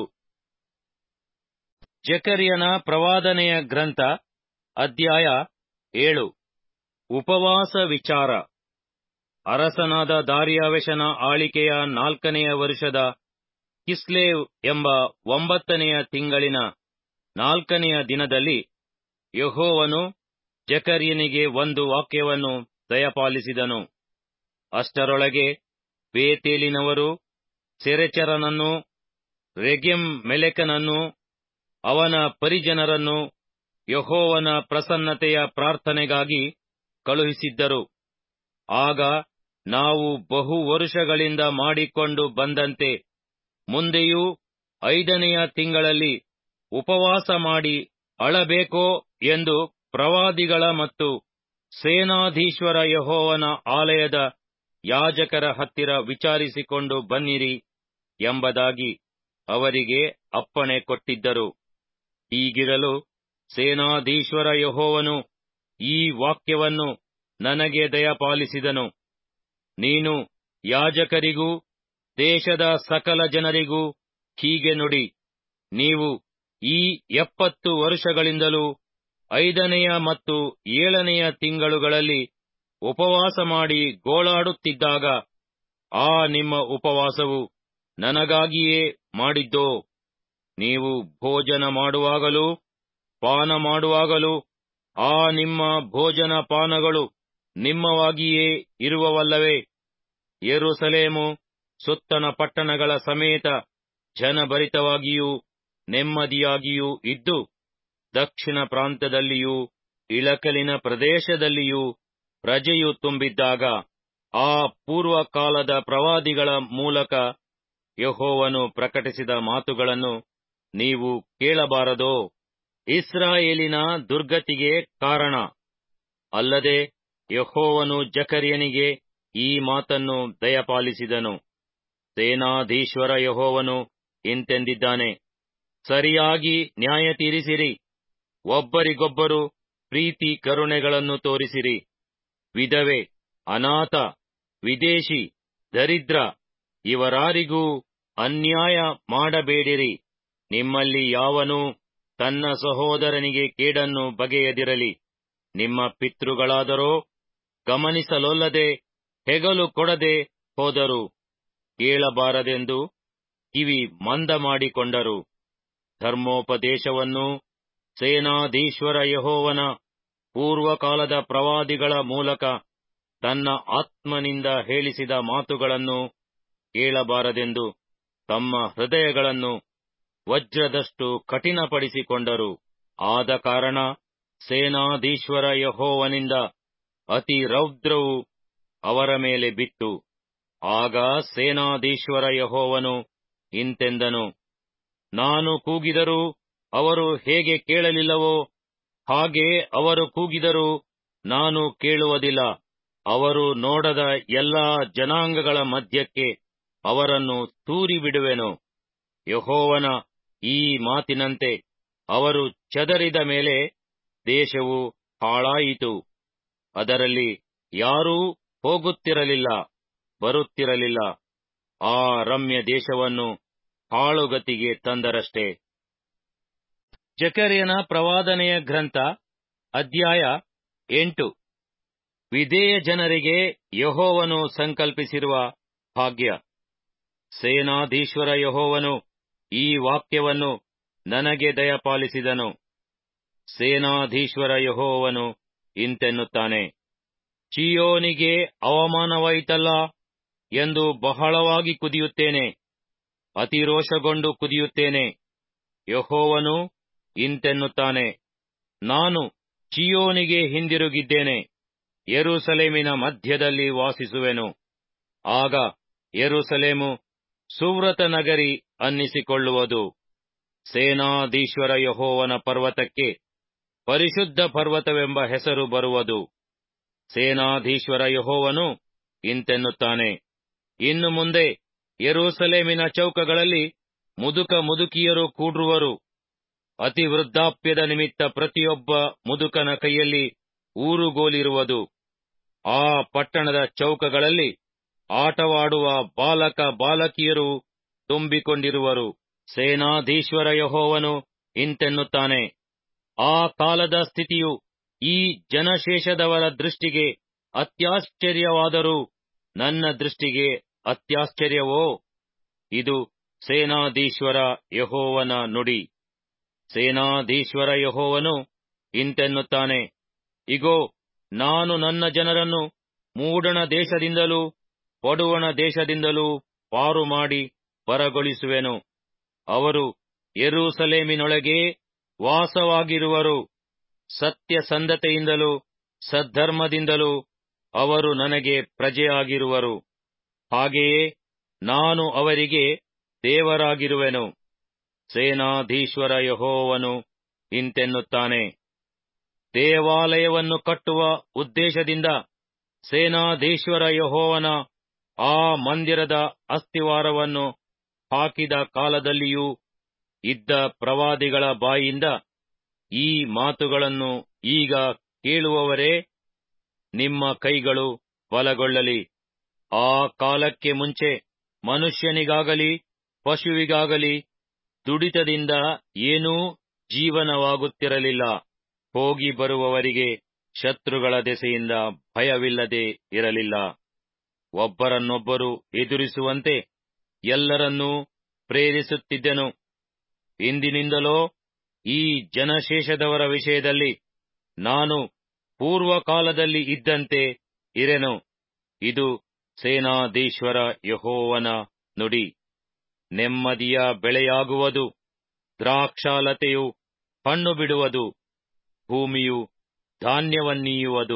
ಜಕರ್ಯನ ಪ್ರವಾದನೆಯ ಗ್ರಂಥ ಅಧ್ಯಾಯ ಏಳು ಉಪವಾಸ ವಿಚಾರ ಅರಸನಾದ ದಾರಿಯಾವೆಶನ ಆಳಿಕೆಯ ನಾಲ್ಕನೆಯ ವರ್ಷದ ಕಿಸ್ಲೇವ್ ಎಂಬ ಒಂಬತ್ತನೆಯ ತಿಂಗಳಿನ ನಾಲ್ಕನೆಯ ದಿನದಲ್ಲಿ ಯಹೋವನು ಜಕರ್ಯನಿಗೆ ಒಂದು ವಾಕ್ಯವನ್ನು ದಯಪಾಲಿಸಿದನು ಅಷ್ಟರೊಳಗೆ ಬೇತೇಲಿನವರು ಸೆರೆಚರನನ್ನು ರೆಗೆಂ ಮೆಲೆಕನನ್ನು ಅವನ ಪರಿಜನರನ್ನು ಯಹೋವನ ಪ್ರಸನ್ನತೆಯ ಪ್ರಾರ್ಥನೆಗಾಗಿ ಕಳುಹಿಸಿದ್ದರು ಆಗ ನಾವು ಬಹು ವರುಷಗಳಿಂದ ಮಾಡಿಕೊಂಡು ಬಂದಂತೆ ಮುಂದೆಯೂ ಐದನೆಯ ತಿಂಗಳಲ್ಲಿ ಉಪವಾಸ ಮಾಡಿ ಅಳಬೇಕೋ ಎಂದು ಪ್ರವಾದಿಗಳ ಮತ್ತು ಸೇನಾಧೀಶ್ವರ ಯಹೋವನ ಆಲಯದ ಯಾಜಕರ ಹತ್ತಿರ ವಿಚಾರಿಸಿಕೊಂಡು ಬನ್ನಿರಿ ಎಂಬುದಾಗಿ ಅವರಿಗೆ ಅಪ್ಪಣೆ ಕೊಟ್ಟಿದ್ದರು ಹೀಗಿರಲು ಸೇನಾಧೀಶ್ವರ ಯಹೋವನು ಈ ವಾಕ್ಯವನ್ನು ನನಗೆ ದಯಪಾಲಿಸಿದನು ನೀನು ಯಾಜಕರಿಗೂ ದೇಶದ ಸಕಲ ಜನರಿಗೂ ಹೀಗೆ ನುಡಿ ನೀವು ಈ ಎಪ್ಪತ್ತು ವರುಷಗಳಿಂದಲೂ ಐದನೆಯ ಮತ್ತು ಏಳನೆಯ ತಿಂಗಳುಗಳಲ್ಲಿ ಉಪವಾಸ ಮಾಡಿ ಗೋಳಾಡುತ್ತಿದ್ದಾಗ ಆ ನಿಮ್ಮ ಉಪವಾಸವು ನನಗಾಗಿಯೇ ಮಾಡಿದ್ದೋ ನೀವು ಭೋಜನ ಮಾಡುವಾಗಲೂ ಪಾನ ಮಾಡುವಾಗಲೂ ಆ ನಿಮ್ಮ ಭೋಜನ ಪಾನಗಳು ನಿಮ್ಮವಾಗಿಯೇ ಇರುವವಲ್ಲವೇ ಯೆರೂಸಲೇಮು ಸುತ್ತಣ ಪಟ್ಟಣಗಳ ಸಮೇತ ಜನಭರಿತವಾಗಿಯೂ ನೆಮ್ಮದಿಯಾಗಿಯೂ ಇದ್ದು ದಕ್ಷಿಣ ಪ್ರಾಂತ್ಯದಲ್ಲಿಯೂ ಇಳಕಲಿನ ಪ್ರದೇಶದಲ್ಲಿಯೂ ಪ್ರಜೆಯು ತುಂಬಿದ್ದಾಗ ಆ ಪೂರ್ವಕಾಲದ ಪ್ರವಾದಿಗಳ ಮೂಲಕ ಯಹೋವನು ಪ್ರಕಟಿಸಿದ ಮಾತುಗಳನ್ನು ನೀವು ಕೇಳಬಾರದೋ ಇಸ್ರಾಯೇಲಿನ ದುರ್ಗತಿಗೆ ಕಾರಣ ಅಲ್ಲದೆ ಯಹೋವನು ಜಕರ್ಯನಿಗೆ ಈ ಮಾತನ್ನು ದಯಪಾಲಿಸಿದನು ಸೇನಾಧೀಶ್ವರ ಯಹೋವನು ಇಂತೆಂದಿದ್ದಾನೆ ಸರಿಯಾಗಿ ನ್ಯಾಯ ತೀರಿಸಿರಿ ಒಬ್ಬರಿಗೊಬ್ಬರು ಪ್ರೀತಿ ಕರುಣೆಗಳನ್ನು ತೋರಿಸಿರಿ ವಿಧವೆ ಅನಾಥ ವಿದೇಶಿ ದರಿದ್ರ ಇವರಾರಿಗೂ ಅನ್ಯಾಯ ಮಾಡಬೇಡಿರಿ ನಿಮ್ಮಲ್ಲಿ ಯಾವನೂ ತನ್ನ ಸಹೋದರನಿಗೆ ಕೇಡನ್ನು ಬಗೆಯದಿರಲಿ ನಿಮ್ಮ ಪಿತೃಗಳಾದರೋ ಗಮನಿಸಲೊಲ್ಲದೆ ಹೆಗಲು ಕೊಡದೆ ಹೋದರು ಕೇಳಬಾರದೆಂದು ಕಿವಿ ಮಂದ ಮಾಡಿಕೊಂಡರು ಧರ್ಮೋಪದೇಶವನ್ನು ಸೇನಾಧೀಶ್ವರ ಯಹೋವನ ಪೂರ್ವಕಾಲದ ಪ್ರವಾದಿಗಳ ಮೂಲಕ ತನ್ನ ಆತ್ಮನಿಂದ ಹೇಳಿಸಿದ ಮಾತುಗಳನ್ನು ಕೇಳಬಾರದೆಂದು ತಮ್ಮ ಹೃದಯಗಳನ್ನು ವಜ್ರದಷ್ಟು ಕಠಿಣಪಡಿಸಿಕೊಂಡರು ಆದ ಕಾರಣ ಸೇನಾಧೀಶ್ವರ ಯಹೋವನಿಂದ ಅತಿ ರೌದ್ರವು ಅವರ ಮೇಲೆ ಬಿತ್ತು ಆಗ ಸೇನಾಧೀಶ್ವರ ಯಹೋವನು ಇಂತೆಂದನು ನಾನು ಕೂಗಿದರೂ ಅವರು ಹೇಗೆ ಕೇಳಲಿಲ್ಲವೋ ಹಾಗೆ ಅವರು ಕೂಗಿದರೂ ನಾನು ಕೇಳುವುದಿಲ್ಲ ಅವರು ನೋಡದ ಎಲ್ಲಾ ಜನಾಂಗಗಳ ಮಧ್ಯಕ್ಕೆ ಅವರನ್ನು ತೂರಿಬಿಡುವೆನು ಯಹೋವನ ಈ ಮಾತಿನಂತೆ ಅವರು ಚದರಿದ ಮೇಲೆ ದೇಶವು ಹಾಳಾಯಿತು ಅದರಲ್ಲಿ ಯಾರೂ ಹೋಗುತ್ತಿರಲಿಲ್ಲ ಬರುತ್ತಿರಲಿಲ್ಲ ಆ ರಮ್ಯ ದೇಶವನ್ನು ಹಾಳುಗತಿಗೆ ತಂದರಷ್ಟೇ ಜಕರ್ಯನ ಪ್ರವಾದನೆಯ ಗ್ರಂಥ ಅಧ್ಯಾಯ ಎಂಟು ವಿಧೇಯ ಜನರಿಗೆ ಯಹೋವನು ಸಂಕಲ್ಪಿಸಿರುವ ಭಾಗ್ಯ ಸೇನಾಧೀಶ್ವರ ಯಹೋವನು ಈ ವಾಕ್ಯವನ್ನು ನನಗೆ ದಯಪಾಲಿಸಿದನು ಸೇನಾಧೀಶ್ವರ ಯಹೋವನು ಇಂತೆನ್ನುತ್ತಾನೆ ಚಿಯೋನಿಗೆ ಅವಮಾನವಾಯಿತಲ್ಲ ಎಂದು ಬಹಳವಾಗಿ ಕುದಿಯುತ್ತೇನೆ ಅತಿರೋಷಗೊಂಡು ಕುದಿಯುತ್ತೇನೆ ಯಹೋವನು ಇಂತೆನ್ನುತ್ತಾನೆ ನಾನು ಚಿಯೋನಿಗೆ ಹಿಂದಿರುಗಿದ್ದೇನೆ ಯೆರೂಸಲೇಮಿನ ಮಧ್ಯದಲ್ಲಿ ವಾಸಿಸುವೆನು ಆಗ ಯೆರೂಸಲೇಮು ಸುವ್ರತ ನಗರಿ ಅನ್ನಿಸಿಕೊಳ್ಳುವುದು ಸೇನಾಧೀಶ್ವರ ಯಹೋವನ ಪರ್ವತಕ್ಕೆ ಪರಿಶುದ್ಧ ಪರ್ವತವೆಂಬ ಹೆಸರು ಬರುವುದು ಸೇನಾಧೀಶ್ವರ ಯಹೋವನು ಇಂತೆನ್ನುತ್ತಾನೆ ಇನ್ನು ಮುಂದೆ ಯೆರೂಸಲೇಮಿನ ಚೌಕಗಳಲ್ಲಿ ಮುದುಕ ಮುದುಕಿಯರು ಕೂಡ್ರುವರು ಅತಿ ವೃದ್ಧಾಪ್ಯದ ನಿಮಿತ್ತ ಪ್ರತಿಯೊಬ್ಬ ಮುದುಕನ ಕೈಯಲ್ಲಿ ಊರುಗೋಲಿರುವುದು ಆ ಪಟ್ಟಣದ ಚೌಕಗಳಲ್ಲಿ ಆಟವಾಡುವ ಬಾಲಕ ಬಾಲಕಿಯರು ತುಂಬಿಕೊಂಡಿರುವರು ಸೇನಾಧೀಶ್ವರ ಯಹೋವನು ಇಂತೆನ್ನುತ್ತಾನೆ ಆ ಕಾಲದ ಸ್ಥಿತಿಯು ಈ ಜನಶೇಷದವರ ದೃಷ್ಟಿಗೆ ಅತ್ಯಾಶ್ಚರ್ಯವಾದರೂ ನನ್ನ ದೃಷ್ಟಿಗೆ ಅತ್ಯಾಶ್ಚರ್ಯವೋ ಇದು ಸೇನಾಧೀಶ್ವರ ಯಹೋವನ ನುಡಿ ಸೇನಾಧೀಶ್ವರ ಯಹೋವನು ಇಂತೆನ್ನುತ್ತಾನೆ ಇಗೋ ನಾನು ನನ್ನ ಜನರನ್ನು ಮೂಡಣ ದೇಶದಿಂದಲೂ ಪಡುವಣ ದೇಶದಿಂದಲೂ ಪಾರು ಮಾಡಿ ಬರಗೊಳಿಸುವೆನು ಅವರು ಯೆರೂಸಲೇಮಿನೊಳಗೆ ವಾಸವಾಗಿರುವರು ಸತ್ಯಸಂಧತೆಯಿಂದಲೂ ಸದ್ಧರ್ಮದಿಂದಲೂ ಅವರು ನನಗೆ ಪ್ರಜೆಯಾಗಿರುವರು ಹಾಗೆಯೇ ನಾನು ಅವರಿಗೆ ದೇವರಾಗಿರುವೆನು ಸೇನಾಧೀಶ್ವರ ಯಹೋವನು ಇಂತೆನ್ನುತ್ತಾನೆ ದೇವಾಲಯವನ್ನು ಕಟ್ಟುವ ಉದ್ದೇಶದಿಂದ ಸೇನಾಧೀಶ್ವರ ಯಹೋವನ ಆ ಮಂದಿರದ ಅಸ್ತಿವಾರವನ್ನು ಹಾಕಿದ ಕಾಲದಲ್ಲಿಯೂ ಇದ್ದ ಪ್ರವಾದಿಗಳ ಬಾಯಿಂದ ಈ ಮಾತುಗಳನ್ನು ಈಗ ಕೇಳುವವರೇ ನಿಮ್ಮ ಕೈಗಳು ಬಲಗೊಳ್ಳಲಿ ಆ ಕಾಲಕ್ಕೆ ಮುಂಚೆ ಮನುಷ್ಯನಿಗಾಗಲಿ ಪಶುವಿಗಾಗಲಿ ದುಡಿತದಿಂದ ಏನೂ ಜೀವನವಾಗುತ್ತಿರಲಿಲ್ಲ ಹೋಗಿ ಬರುವವರಿಗೆ ಶತ್ರುಗಳ ದೆಸೆಯಿಂದ ಭಯವಿಲ್ಲದೆ ಇರಲಿಲ್ಲ ಒಬ್ಬರನ್ನೊಬ್ಬರು ಎದುರಿಸುವಂತೆ ಎಲ್ಲರನ್ನೂ ಪ್ರೇರಿಸುತ್ತಿದ್ದೆನು ಇಂದಿನಿಂದಲೋ ಈ ಜನಶೇಷದವರ ವಿಷಯದಲ್ಲಿ ನಾನು ಪೂರ್ವಕಾಲದಲ್ಲಿ ಇದ್ದಂತೆ ಇರೆನು ಇದು ಸೇನಾಧೀಶ್ವರ ಯಹೋವನ ನುಡಿ ನೆಮ್ಮದಿಯ ಬೆಳೆಯಾಗುವುದು ದ್ರಾಕ್ಷಾಲತೆಯು ಹಣ್ಣು ಬಿಡುವುದು ಭೂಮಿಯು ಧಾನ್ಯವನ್ನೀಯುವುದು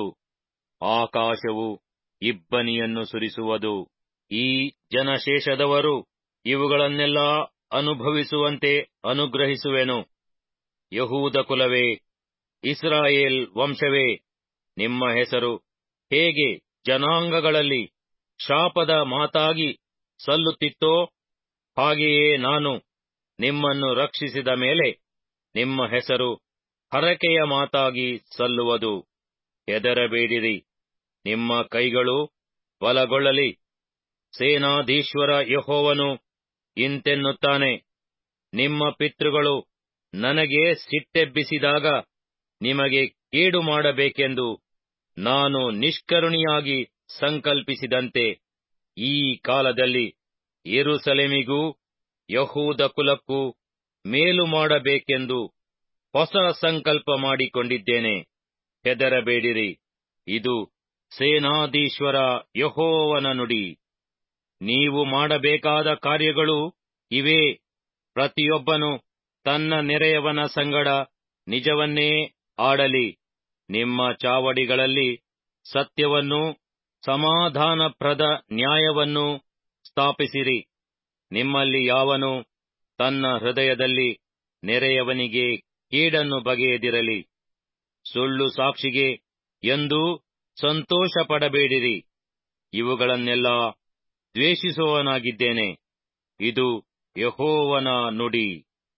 ಆಕಾಶವು ಇಬ್ಬನಿಯನ್ನು ಸುರಿಸುವುದು ಈ ಜನಶೇಷದವರು ಇವುಗಳನ್ನೆಲ್ಲ ಅನುಭವಿಸುವಂತೆ ಅನುಗ್ರಹಿಸುವೆನು ಯಹೂದ ಕುಲವೇ ಇಸ್ರಾಯೇಲ್ ವಂಶವೇ ನಿಮ್ಮ ಹೆಸರು ಹೇಗೆ ಜನಾಂಗಗಳಲ್ಲಿ ಶಾಪದ ಮಾತಾಗಿ ಸಲ್ಲುತ್ತಿತ್ತೋ ಹಾಗೆಯೇ ನಾನು ನಿಮ್ಮನ್ನು ರಕ್ಷಿಸಿದ ಮೇಲೆ ನಿಮ್ಮ ಹೆಸರು ಹರಕೆಯ ಮಾತಾಗಿ ಸಲ್ಲುವುದು ಹೆದರಬೇಡಿರಿ ನಿಮ್ಮ ಕೈಗಳು ಬಲಗೊಳ್ಳಲಿ ಸೇನಾಧೀಶ್ವರ ಯಹೋವನು ಇಂತೆನ್ನುತ್ತಾನೆ ನಿಮ್ಮ ಪಿತೃಗಳು ನನಗೆ ಸಿಟ್ಟೆಬ್ಬಿಸಿದಾಗ ನಿಮಗೆ ಕೇಡು ಮಾಡಬೇಕೆಂದು ನಾನು ನಿಷ್ಕರುಣಿಯಾಗಿ ಸಂಕಲ್ಪಿಸಿದಂತೆ ಈ ಕಾಲದಲ್ಲಿ ಯೆರೂಸಲೇಮಿಗೂ ಯಹೂದ ಕುಲಕ್ಕೂ ಮೇಲು ಮಾಡಬೇಕೆಂದು ಹೊಸ ಸಂಕಲ್ಪ ಮಾಡಿಕೊಂಡಿದ್ದೇನೆ ಹೆದರಬೇಡಿರಿ ಇದು ಸೇನಾಧೀಶ್ವರ ಯಹೋವನ ನುಡಿ ನೀವು ಮಾಡಬೇಕಾದ ಕಾರ್ಯಗಳು ಇವೇ ಪ್ರತಿಯೊಬ್ಬನು ತನ್ನ ನೆರೆಯವನ ಸಂಗಡ ನಿಜವನ್ನೇ ಆಡಲಿ ನಿಮ್ಮ ಚಾವಡಿಗಳಲ್ಲಿ ಸತ್ಯವನ್ನೂ ಸಮಾಧಾನಪ್ರದ ನ್ಯಾಯವನ್ನೂ ಸ್ಥಾಪಿಸಿರಿ ನಿಮ್ಮಲ್ಲಿ ಯಾವನು ತನ್ನ ಹೃದಯದಲ್ಲಿ ನೆರೆಯವನಿಗೆ ಕೇಡನ್ನು ಬಗೆಯದಿರಲಿ ಸುಳ್ಳು ಸಾಕ್ಷಿಗೆ ಎಂದೂ ಸಂತೋಷ ಪಡಬೇಡಿರಿ ಇವುಗಳನ್ನೆಲ್ಲ ದ್ವೇಷಿಸುವವನಾಗಿದ್ದೇನೆ ಇದು ಯಹೋವನ ನುಡಿ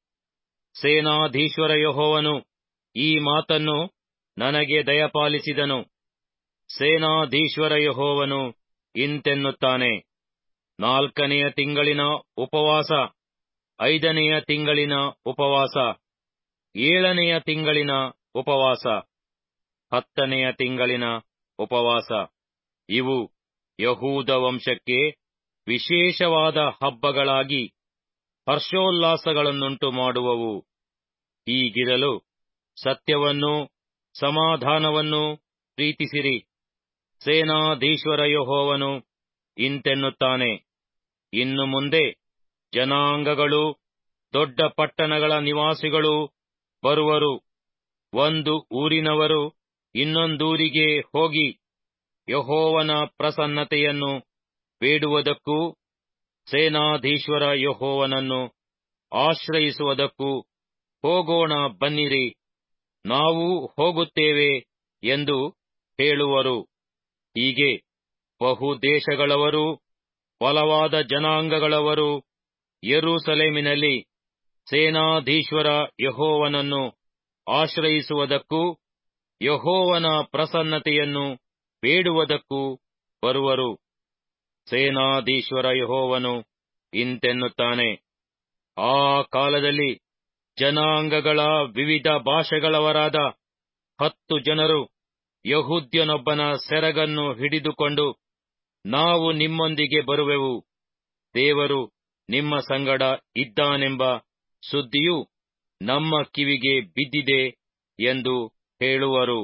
ಸೇನಾಧೀಶ್ವರ ಯಹೋವನು ಈ ಮಾತನ್ನು ನನಗೆ ದಯಪಾಲಿಸಿದನು ಸೇನಾಧೀಶ್ವರ ಯಹೋವನು ಇಂತೆನ್ನುತ್ತಾನೆ ನಾಲ್ಕನೆಯ ತಿಂಗಳಿನ ಉಪವಾಸ ಐದನೆಯ ತಿಂಗಳಿನ ಉಪವಾಸ ಏಳನೆಯ ತಿಂಗಳಿನ ಉಪವಾಸ ಹತ್ತನೆಯ ತಿಂಗಳಿನ ಉಪವಾಸ ಇವು ಯಹೂದ ವಂಶಕ್ಕೆ ವಿಶೇಷವಾದ ಹಬ್ಬಗಳಾಗಿ ಹರ್ಷೋಲ್ಲಾಸಗಳನ್ನುಂಟು ಮಾಡುವವು ಹೀಗಿರಲು ಸತ್ಯವನ್ನೂ ಸಮಾಧಾನವನ್ನೂ ಪ್ರೀತಿಸಿರಿ ಸೇನಾಧೀಶ್ವರ ಯಹೋವನು ಇಂತೆನ್ನುತ್ತಾನೆ ಇನ್ನು ಮುಂದೆ ಜನಾಂಗಗಳು ದೊಡ್ಡ ಪಟ್ಟಣಗಳ ನಿವಾಸಿಗಳು ಬರುವರು ಒಂದು ಊರಿನವರು ಇನ್ನೊಂದೂರಿಗೆ ಹೋಗಿ ಯಹೋವನ ಪ್ರಸನ್ನತೆಯನ್ನು ಬೇಡುವುದಕ್ಕೂ ಸೇನಾಧೀಶ್ವರ ಯಹೋವನನ್ನು ಆಶ್ರಯಿಸುವುದಕ್ಕೂ ಹೋಗೋಣ ಬನ್ನಿರಿ ನಾವು ಹೋಗುತ್ತೇವೆ ಎಂದು ಹೇಳುವರು ಹೀಗೆ ಬಹುದೇಶಗಳವರು ಬಲವಾದ ಜನಾಂಗಗಳವರು ಯೆರೂಸಲೇಮಿನಲ್ಲಿ ಸೇನಾಧೀಶ್ವರ ಯಹೋವನನ್ನು ಆಶ್ರಯಿಸುವುದಕ್ಕೂ ಯಹೋವನ ಪ್ರಸನ್ನತೆಯನ್ನು ಬೇಡುವುದಕ್ಕೂ ಬರುವರು ಸೇನಾಧೀಶ್ವರ ಯಹೋವನು ಇಂತೆನ್ನುತ್ತಾನೆ ಆ ಕಾಲದಲ್ಲಿ ಜನಾಂಗಗಳ ವಿವಿಧ ಭಾಷೆಗಳವರಾದ ಹತ್ತು ಜನರು ಯಹೂದ್ಯನೊಬ್ಬನ ಸೆರಗನ್ನು ಹಿಡಿದುಕೊಂಡು ನಾವು ನಿಮ್ಮೊಂದಿಗೆ ಬರುವೆವು ದೇವರು ನಿಮ್ಮ ಸಂಗಡ ಇದ್ದಾನೆಂಬ ಸುದ್ದಿಯು ನಮ್ಮ ಕಿವಿಗೆ ಬಿದ್ದಿದೆ ಎಂದು ಹೇಳುವರು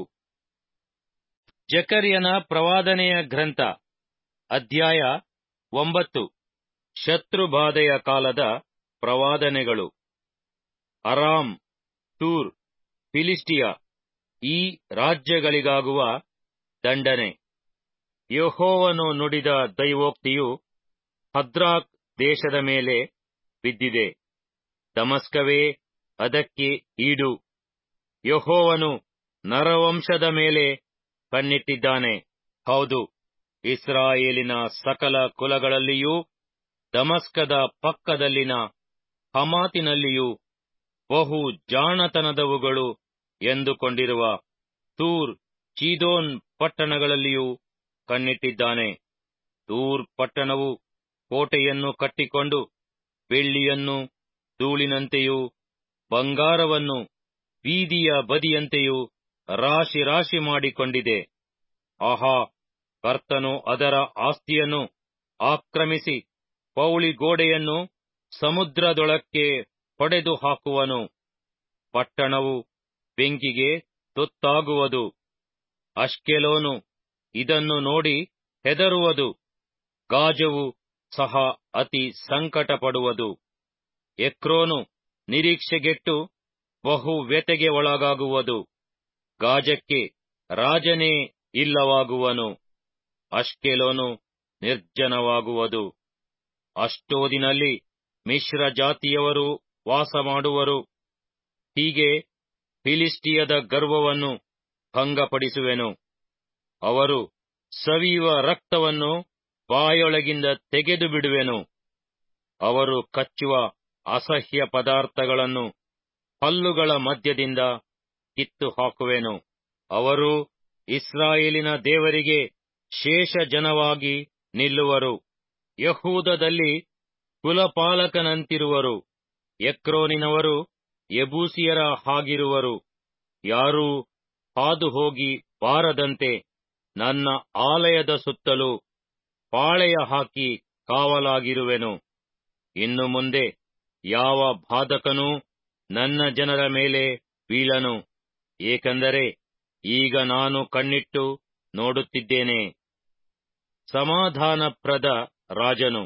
ಜಕರ್ಯನ ಪ್ರವಾದನೆಯ ಗ್ರಂಥ ಅಧ್ಯಾಯ ಒಂಬತ್ತು ಶತ್ರುಬಾಧೆಯ ಕಾಲದ ಪ್ರವಾದನೆಗಳು ಅರಾಮ್ ಟೂರ್ ಫಿಲಿಸ್ಟಿಯ ಈ ರಾಜ್ಯಗಳಿಗಾಗುವ ದಂಡನೆ ಯಹೋವನು ನುಡಿದ ದೈವೋಕ್ತಿಯು ಹದ್ರಾಕ್ ದೇಶದ ಮೇಲೆ ಬಿದ್ದಿದೆ ದಮಸ್ಕವೇ ಅದಕ್ಕೆ ಈಡು ಯಹೋವನು ನರವಂಶದ ಮೇಲೆ ಕಣ್ಣಿಟ್ಟಿದ್ದಾನೆ ಹೌದು ಇಸ್ರಾಯೇಲಿನ ಸಕಲ ಕುಲಗಳಲ್ಲಿಯೂ ದಮಸ್ಕದ ಪಕ್ಕದಲ್ಲಿನ ಹಮಾತಿನಲ್ಲಿಯೂ ಬಹು ಜಾಣತನದವುಗಳು ಎಂದುಕೊಂಡಿರುವ ತೂರ್ ಚೀದೋನ್ ಪಟ್ಟಣಗಳಲ್ಲಿಯೂ ಕಣ್ಣಿಟ್ಟಿದ್ದಾನೆ ತೂರ್ ಪಟ್ಟಣವು ಕೋಟೆಯನ್ನು ಕಟ್ಟಿಕೊಂಡು ಬೆಳ್ಳಿಯನ್ನು ಧೂಳಿನಂತೆಯೂ ಬಂಗಾರವನ್ನು ಬೀದಿಯ ಬದಿಯಂತೆಯೂ ರಾಶಿ ರಾಶಿ ಮಾಡಿಕೊಂಡಿದೆ ಆಹಾ ಕರ್ತನು ಅದರ ಆಸ್ತಿಯನ್ನು ಆಕ್ರಮಿಸಿ ಪೌಳಿ ಗೋಡೆಯನ್ನು ಸಮುದ್ರದೊಳಕ್ಕೆ ಹೊಡೆದು ಹಾಕುವನು ಪಟ್ಟಣವು ಬೆಂಕಿಗೆ ತುತ್ತಾಗುವುದು ಅಷ್ಕೆಲೋನು ಇದನ್ನು ನೋಡಿ ಹೆದರುವುದು ಗಾಜವು ಸಹ ಅತಿ ಸಂಕಟಪಡುವುದು ಎಕ್ರೋನು ನಿರೀಕ್ಷೆಗೆಟ್ಟು ಬಹು ವ್ಯತೆಗೆ ಒಳಗಾಗುವುದು ಗಾಜಕ್ಕೆ ರಾಜನೇ ಇಲ್ಲವಾಗುವನು ಅಷ್ಕೆಲೋನು ನಿರ್ಜನವಾಗುವುದು ಅಷ್ಟೋದಿನಲ್ಲಿ ಮಿಶ್ರ ಜಾತಿಯವರು ವಾಸ ಮಾಡುವರು ಹೀಗೆ ಫಿಲಿಸ್ಟಿಯದ ಗರ್ವವನ್ನು ಭಂಗಪಡಿಸುವೆನು ಅವರು ಸವಿಯುವ ರಕ್ತವನ್ನು ಬಾಯೊಳಗಿಂದ ತೆಗೆದು ಬಿಡುವೆನು ಅವರು ಕಚ್ಚುವ ಅಸಹ್ಯ ಪದಾರ್ಥಗಳನ್ನು ಹಲ್ಲುಗಳ ಮಧ್ಯದಿಂದ ಕಿತ್ತು ಹಾಕುವೆನು ಅವರು ಇಸ್ರಾಯೇಲಿನ ದೇವರಿಗೆ ಶೇಷ ಜನವಾಗಿ ನಿಲ್ಲುವರು ಯಹೂದದಲ್ಲಿ ಕುಲಪಾಲಕನಂತಿರುವರು ಎಕ್ರೋನಿನವರು ಯಬೂಸಿಯರ ಹಾಗಿರುವರು ಯಾರೂ ಹಾದು ಹೋಗಿ ಬಾರದಂತೆ ನನ್ನ ಆಲಯದ ಸುತ್ತಲೂ ಪಾಳೆಯ ಹಾಕಿ ಕಾವಲಾಗಿರುವೆನು ಇನ್ನು ಮುಂದೆ ಯಾವ ಬಾಧಕನೂ ನನ್ನ ಜನರ ಮೇಲೆ ಬೀಳನು ಏಕೆಂದರೆ ಈಗ ನಾನು ಕಣ್ಣಿಟ್ಟು ನೋಡುತ್ತಿದ್ದೇನೆ ಸಮಾಧಾನಪ್ರದ ರಾಜನು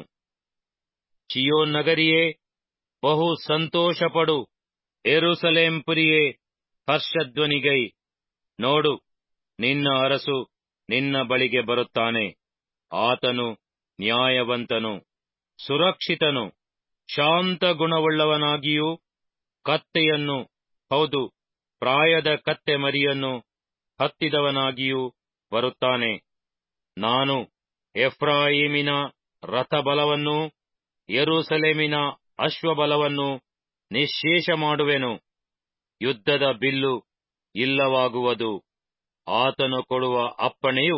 ಚಿಯೋನ್ ನಗರಿಯೇ ಬಹು ಸಂತೋಷಪಡು ಎರುಸಲೇಂ ಪುರಿಯೇ ಹರ್ಷಧ್ವನಿಗೈ ನೋಡು ನಿನ್ನ ಅರಸು ನಿನ್ನ ಬಳಿಗೆ ಬರುತ್ತಾನೆ ಆತನು ನ್ಯಾಯವಂತನು ಸುರಕ್ಷಿತನು ಶಾಂತ ಗುಣವುಳ್ಳವನಾಗಿಯೂ ಕತ್ತೆಯನ್ನು ಹೌದು ಪ್ರಾಯದ ಕತ್ತೆ ಮರಿಯನ್ನು ಹತ್ತಿದವನಾಗಿಯೂ ಬರುತ್ತಾನೆ ನಾನು ಎಫ್ರಾಯಿಮಿನ ರಥಬಲವನ್ನೂ ಯೆರೂಸಲೇಮಿನ ಅಶ್ವಬಲವನ್ನು ನಿಶ್ಶೇಷ ಮಾಡುವೆನು ಯುದ್ಧದ ಬಿಲ್ಲು ಇಲ್ಲವಾಗುವುದು ಆತನು ಕೊಡುವ ಅಪ್ಪಣೆಯು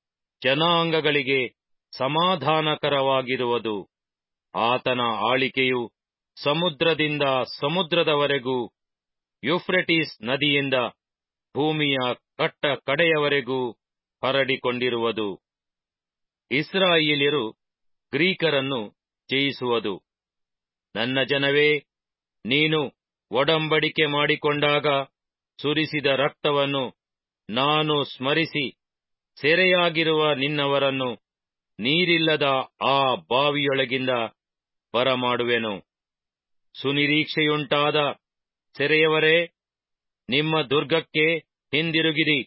ಜನಾಂಗಗಳಿಗೆ ಸಮಾಧಾನಕರವಾಗಿರುವುದು ಆತನ ಆಳಿಕೆಯು ಸಮುದ್ರದಿಂದ ಸಮುದ್ರದವರೆಗೂ ಯುಫ್ರೆಟಿಸ್ ನದಿಯಿಂದ ಭೂಮಿಯ ಕಟ್ಟ ಕಡೆಯವರೆಗೂ ಹರಡಿಕೊಂಡಿರುವುದು ಇಸ್ರಾಯೇಲ್ಯರು ಗ್ರೀಕರನ್ನು ಜಯಿಸುವುದು ನನ್ನ ಜನವೇ ನೀನು ಒಡಂಬಡಿಕೆ ಮಾಡಿಕೊಂಡಾಗ ಸುರಿಸಿದ ರಕ್ತವನ್ನು ನಾನು ಸ್ಮರಿಸಿ ಸೆರೆಯಾಗಿರುವ ನಿನ್ನವರನ್ನು ನೀರಿಲ್ಲದ ಆ ಬಾವಿಯೊಳಗಿಂದ ಬರಮಾಡುವೆನು ಸುನಿರೀಕ್ಷೆಯುಂಟಾದ ಸೆರೆಯವರೇ ನಿಮ್ಮ ದುರ್ಗಕ್ಕೆ ಹಿಂದಿರುಗಿರಿ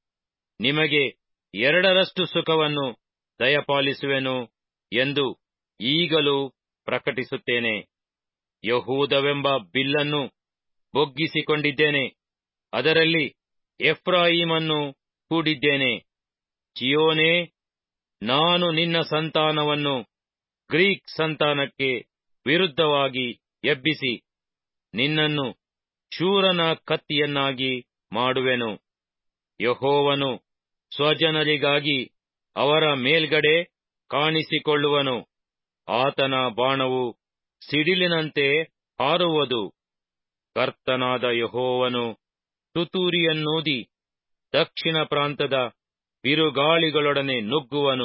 ನಿಮಗೆ ಎರಡರಷ್ಟು ಸುಖವನ್ನು ದಯಪಾಲಿಸುವೆನು ಎಂದು ಈಗಲೂ ಪ್ರಕಟಿಸುತ್ತೇನೆ ಯಹೂದವೆಂಬ ಬಿಲ್ಲನ್ನು ಬೊಗ್ಗಿಸಿಕೊಂಡಿದ್ದೇನೆ ಅದರಲ್ಲಿ ಎಫ್ರಾಯಿಮನ್ನು ಹೂಡಿದ್ದೇನೆ ಚಿಯೋನೇ ನಾನು ನಿನ್ನ ಸಂತಾನವನ್ನು ಗ್ರೀಕ್ ಸಂತಾನಕ್ಕೆ ವಿರುದ್ಧವಾಗಿ ಎಬ್ಬಿಸಿ ನಿನ್ನನ್ನು ಶೂರನ ಕತ್ತಿಯನ್ನಾಗಿ ಮಾಡುವೆನು ಯಹೋವನು ಸ್ವಜನರಿಗಾಗಿ ಅವರ ಮೇಲ್ಗಡೆ ಕಾಣಿಸಿಕೊಳ್ಳುವನು ಆತನ ಬಾಣವು ಸಿಡಿಲಿನಂತೆ ಹಾರುವುದು ಕರ್ತನಾದ ಯಹೋವನು ತುತೂರಿಯನ್ನೂದಿ ದಕ್ಷಿಣ ಪ್ರಾಂತದ ಬಿರುಗಾಳಿಗಳೊಡನೆ ನುಗ್ಗುವನು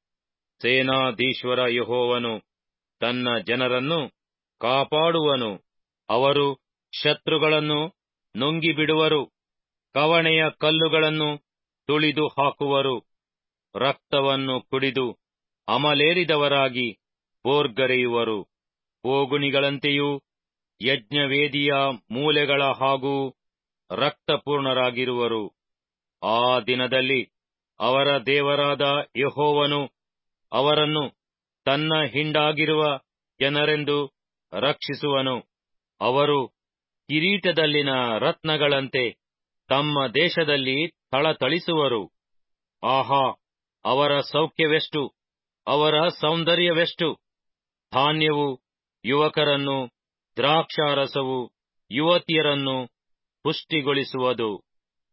ಸೇನಾಧೀಶ್ವರ ಯಹೋವನು ತನ್ನ ಜನರನ್ನು ಕಾಪಾಡುವನು ಅವರು ಶತ್ರುಗಳನ್ನು ನುಂಗಿಬಿಡುವರು ಕವಣೆಯ ಕಲ್ಲುಗಳನ್ನು ತುಳಿದು ಹಾಕುವರು ರಕ್ತವನ್ನು ಕುಡಿದು ಅಮಲೇರಿದವರಾಗಿ ಬೋರ್ಗರೆಯುವರು ಬೋಗುಣಿಗಳಂತೆಯೂ ಯಜ್ಞವೇದಿಯ ಮೂಲೆಗಳ ಹಾಗೂ ರಕ್ತಪೂರ್ಣರಾಗಿರುವರು ಆ ದಿನದಲ್ಲಿ ಅವರ ದೇವರಾದ ಯಹೋವನು ಅವರನ್ನು ತನ್ನ ಹಿಂಡಾಗಿರುವ ಜನರೆಂದು ರಕ್ಷಿಸುವನು ಅವರು ಕಿರೀಟದಲ್ಲಿನ ರತ್ನಗಳಂತೆ ತಮ್ಮ ದೇಶದಲ್ಲಿ ಥಳಥಳಿಸುವರು ಆಹಾ ಅವರ ಸೌಖ್ಯವೆಷ್ಟು ಅವರ ಸೌಂದರ್ಯವೆಷ್ಟು ಧಾನ್ಯವು ಯುವಕರನ್ನು ದ್ರಾಕ್ಷಾರಸವು ಯುವತಿಯರನ್ನು ಪುಷ್ಟಿಗೊಳಿಸುವುದು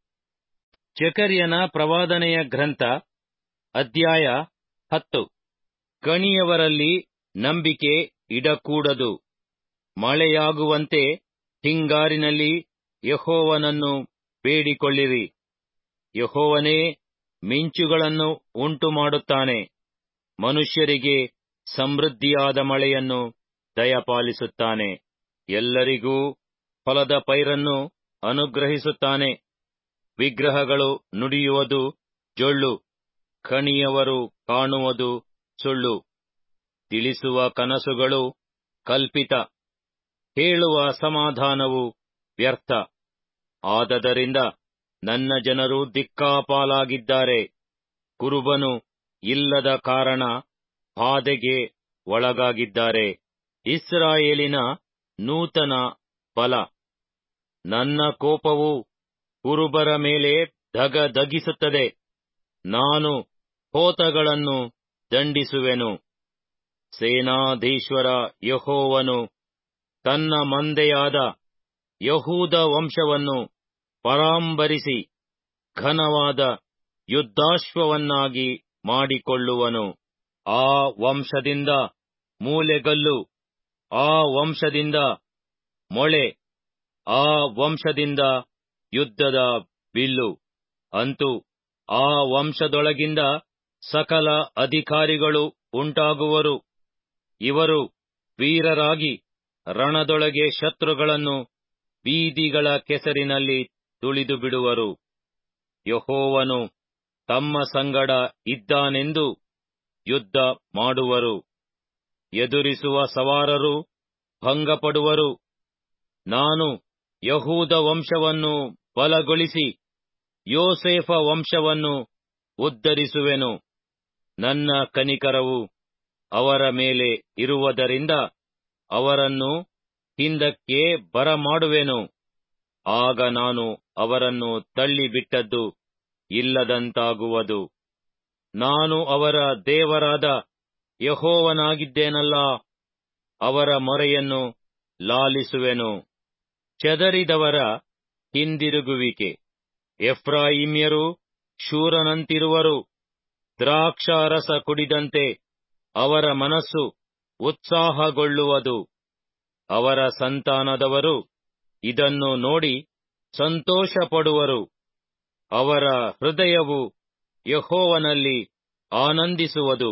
ಜಕರ್ಯನ ಪ್ರವಾದನೆಯ ಗ್ರಂಥ ಅಧ್ಯಾಯ ಹತ್ತು ಕಣಿಯವರಲ್ಲಿ ನಂಬಿಕೆ ಇಡಕೂಡದು ಮಳೆಯಾಗುವಂತೆ ಹಿಂಗಾರಿನಲ್ಲಿ ಯಹೋವನನ್ನು ಬೇಡಿಕೊಳ್ಳಿರಿ ಯಹೋವನೇ ಮಿಂಚುಗಳನ್ನು ಉಂಟು ಮಾಡುತ್ತಾನೆ ಮನುಷ್ಯರಿಗೆ ಸಮೃದ್ಧಿಯಾದ ಮಳೆಯನ್ನು ದಯಪಾಲಿಸುತ್ತಾನೆ ಎಲ್ಲರಿಗೂ ಹೊಲದ ಪೈರನ್ನು ಅನುಗ್ರಹಿಸುತ್ತಾನೆ ವಿಗ್ರಹಗಳು ನುಡಿಯುವುದು ಜೊಳ್ಳು ಖಣಿಯವರು ಕಾಣುವುದು ಸುಳ್ಳು ತಿಳಿಸುವ ಕನಸುಗಳು ಕಲ್ಪಿತ ಹೇಳುವ ಸಮಾಧಾನವು ವ್ಯರ್ಥ ಆದದರಿಂದ ನನ್ನ ಜನರು ದಿಕ್ಕಾಪಾಲಾಗಿದ್ದಾರೆ ಕುರುಬನು ಇಲ್ಲದ ಕಾರಣ ಬಾಧೆಗೆ ಒಳಗಾಗಿದ್ದಾರೆ ಇಸ್ರಾಯೇಲಿನ ನೂತನ ಫಲ ನನ್ನ ಕೋಪವು ಕುರುಬರ ಮೇಲೆ ಧಗಧಗಿಸುತ್ತದೆ ನಾನು ಹೋತಗಳನ್ನು ದಂಡಿಸುವೆನು ಸೇನಾಧೀಶ್ವರ ಯಹೋವನು ತನ್ನ ಮಂದೆಯಾದ ಯಹೂದ ವಂಶವನ್ನು ಪರಾಂಬರಿಸಿ ಘನವಾದ ಯುದ್ಧಾಶ್ವವನ್ನಾಗಿ ಮಾಡಿಕೊಳ್ಳುವನು ಆ ವಂಶದಿಂದ ಮೂಲೆಗಲ್ಲು ಆ ವಂಶದಿಂದ ಮೊಳೆ ಆ ವಂಶದಿಂದ ಯುದ್ಧದ ಬಿಲ್ಲು ಅಂತೂ ಆ ವಂಶದೊಳಗಿಂದ ಸಕಲ ಅಧಿಕಾರಿಗಳು ಉಂಟಾಗುವರು ಇವರು ವೀರರಾಗಿ ರಣದೊಳಗೆ ಶತ್ರುಗಳನ್ನು ಬೀದಿಗಳ ಕೆಸರಿನಲ್ಲಿ ತುಳಿದು ಬಿಡುವರು ಯಹೋವನು ತಮ್ಮ ಸಂಗಡ ಇದ್ದಾನೆಂದು ಯುದ್ಧ ಮಾಡುವರು ಎದುರಿಸುವ ಸವಾರರು ಭಂಗಪಡುವರು ನಾನು ಯಹೂದ ವಂಶವನ್ನು ಬಲಗೊಳಿಸಿ ಯೋಸೇಫ ವಂಶವನ್ನು ಉದ್ಧರಿಸುವೆನು ನನ್ನ ಕನಿಕರವು ಅವರ ಮೇಲೆ ಇರುವುದರಿಂದ ಅವರನ್ನು ಹಿಂದಕ್ಕೆ ಬರಮಾಡುವೆನು ಆಗ ನಾನು ಅವರನ್ನು ತಳ್ಳಿಬಿಟ್ಟದ್ದು ಇಲ್ಲದಂತಾಗುವುದು ನಾನು ಅವರ ದೇವರಾದ ಯಹೋವನಾಗಿದ್ದೇನಲ್ಲ ಅವರ ಮೊರೆಯನ್ನು ಲಾಲಿಸುವೆನು ಚದರಿದವರ ಹಿಂದಿರುಗುವಿಕೆ ಎಫ್ರಾಯಿಮ್ಯರು ಶೂರನಂತಿರುವರು ದ್ರಾಕ್ಷಾರಸ ಕುಡಿದಂತೆ ಅವರ ಮನಸ್ಸು ಉತ್ಸಾಹಗೊಳ್ಳುವುದು ಅವರ ಸಂತಾನದವರು ಇದನ್ನು ನೋಡಿ ಸಂತೋಷಪಡುವರು ಅವರ ಹೃದಯವು ಯಹೋವನಲ್ಲಿ ಆನಂದಿಸುವುದು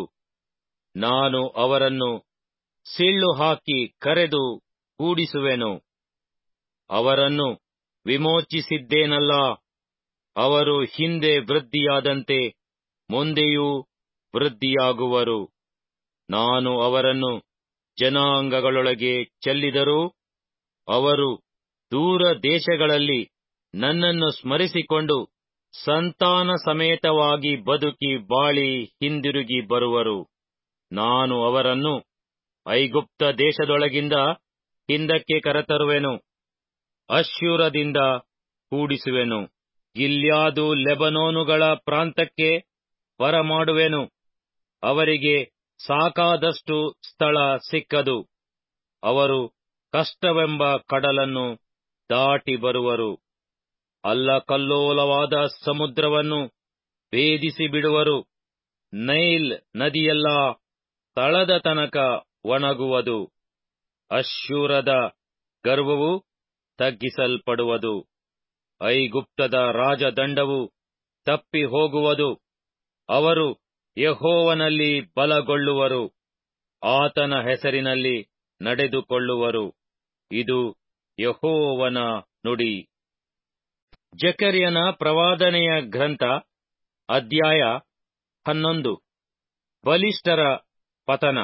ನಾನು ಅವರನ್ನು ಸಿಳ್ಳು ಹಾಕಿ ಕರೆದು ಕೂಡಿಸುವೆನು ಅವರನ್ನು ವಿಮೋಚಿಸಿದ್ದೇನಲ್ಲ ಅವರು ಹಿಂದೆ ವೃದ್ಧಿಯಾದಂತೆ ಮುಂದೆಯೂ ವೃದ್ಧಿಯಾಗುವರು ನಾನು ಅವರನ್ನು ಜನಾಂಗಗಳೊಳಗೆ ಚೆಲ್ಲಿದರೂ ಅವರು ದೂರ ದೇಶಗಳಲ್ಲಿ ನನ್ನನ್ನು ಸ್ಮರಿಸಿಕೊಂಡು ಸಂತಾನ ಸಮೇತವಾಗಿ ಬದುಕಿ ಬಾಳಿ ಹಿಂದಿರುಗಿ ಬರುವರು ನಾನು ಅವರನ್ನು ಐಗುಪ್ತ ದೇಶದೊಳಗಿಂದ ಹಿಂದಕ್ಕೆ ಕರೆತರುವೆನು ಅಶ್ಯೂರದಿಂದ ಕೂಡಿಸುವೆನು ಗಿಲ್ಯಾದು ಲೆಬನೋನುಗಳ ಪ್ರಾಂತಕ್ಕೆ ಬರಮಾಡುವೆನು ಅವರಿಗೆ ಸಾಕಾದಷ್ಟು ಸ್ಥಳ ಸಿಕ್ಕದು ಅವರು ಕಷ್ಟವೆಂಬ ಕಡಲನ್ನು ದಾಟಿ ಬರುವರು ಅಲ್ಲಕಲ್ಲೋಲವಾದ ಸಮುದ್ರವನ್ನು ಭೇದಿಸಿ ಬಿಡುವರು ನೈಲ್ ನದಿಯೆಲ್ಲ ತಳದ ತನಕ ಒಣಗುವುದು ಅಶ್ಶೂರದ ಗರ್ವವು ತಗ್ಗಿಸಲ್ಪಡುವುದು ಐಗುಪ್ತದ ರಾಜದಂಡವು ತಪ್ಪಿ ಹೋಗುವುದು ಅವರು ಯಹೋವನಲ್ಲಿ ಬಲಗೊಳ್ಳುವರು ಆತನ ಹೆಸರಿನಲ್ಲಿ ನಡೆದುಕೊಳ್ಳುವರು ಇದು ಯಹೋವನ ನುಡಿ ಜಕರ್ಯನ ಪ್ರವಾದನೆಯ ಗ್ರಂಥ ಅಧ್ಯಾಯ ಹನ್ನೊಂದು ಬಲಿಷ್ಠರ ಪತನ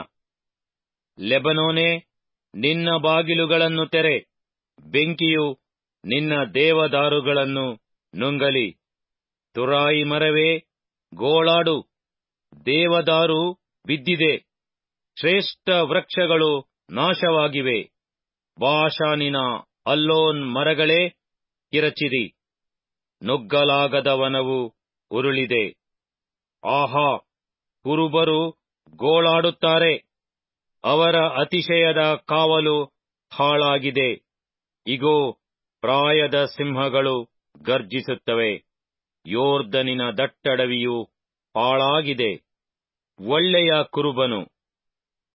ಲೆಬನೋನೇ ನಿನ್ನ ಬಾಗಿಲುಗಳನ್ನು ತೆರೆ ಬೆಂಕಿಯು ನಿನ್ನ ದೇವದಾರುಗಳನ್ನು ನುಂಗಲಿ ತುರಾಯಿ ಮರವೇ ಗೋಳಾಡು ದೇವದಾರು ಬಿದ್ದಿದೆ ಶ್ರೇಷ್ಠ ವೃಕ್ಷಗಳು ನಾಶವಾಗಿವೆ ಬಾಷಾನಿನ ಅಲ್ಲೋನ್ ಮರಗಳೇ ಕಿರಚಿರಿ ನುಗ್ಗಲಾಗದ ವನವು ಉರುಳಿದೆ ಆಹಾ ಕುರುಬರು ಗೋಳಾಡುತ್ತಾರೆ ಅವರ ಅತಿಶಯದ ಕಾವಲು ಹಾಳಾಗಿದೆ ಇಗೋ ಪ್ರಾಯದ ಸಿಂಹಗಳು ಗರ್ಜಿಸುತ್ತವೆ ಯೋರ್ದನಿನ ದಟ್ಟಡವಿಯು ಹಾಳಾಗಿದೆ ಒಳ್ಳೆಯ ಕುರುಬನು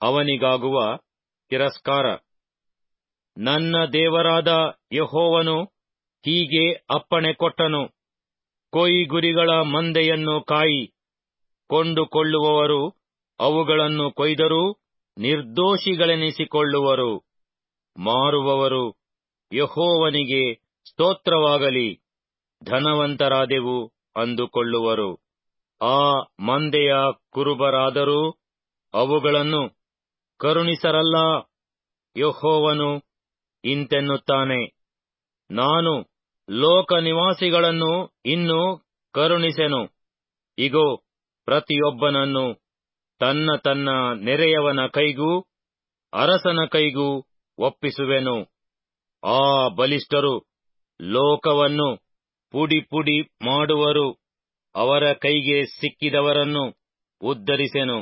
ಅವನಿಗಾಗುವ ತಿರಸ್ಕಾರ ನನ್ನ ದೇವರಾದ ಯಹೋವನು ಹೀಗೆ ಅಪ್ಪಣೆ ಕೊಟ್ಟನು ಕೊಯ್ಗುರಿಗಳ ಮಂದೆಯನ್ನು ಕಾಯಿ ಕೊಂಡುಕೊಳ್ಳುವವರು ಅವುಗಳನ್ನು ಕೊಯ್ದರೂ ನಿರ್ದೋಷಿಗಳೆನಿಸಿಕೊಳ್ಳುವರು ಮಾರುವವರು ಯಹೋವನಿಗೆ ಸ್ತೋತ್ರವಾಗಲಿ ಧನವಂತರಾದೆವು ಅಂದುಕೊಳ್ಳುವರು ಆ ಮಂದೆಯ ಕುರುಬರಾದರೂ ಅವುಗಳನ್ನು ಕರುಣಿಸರಲ್ಲ ಯಹೋವನು ಇಂತೆನ್ನುತ್ತಾನೆ ನಾನು ಲೋಕ ನಿವಾಸಿಗಳನ್ನು ಇನ್ನು ಕರುಣಿಸೆನು ಇಗೋ ಪ್ರತಿಯೊಬ್ಬನನ್ನು ತನ್ನ ತನ್ನ ನೆರೆಯವನ ಕೈಗೂ ಅರಸನ ಕೈಗೂ ಒಪ್ಪಿಸುವೆನು ಆ ಬಲಿಷ್ಠರು ಲೋಕವನ್ನು ಪುಡಿ ಪುಡಿ ಮಾಡುವರು ಅವರ ಕೈಗೆ ಸಿಕ್ಕಿದವರನ್ನು ಉದ್ಧರಿಸೆನು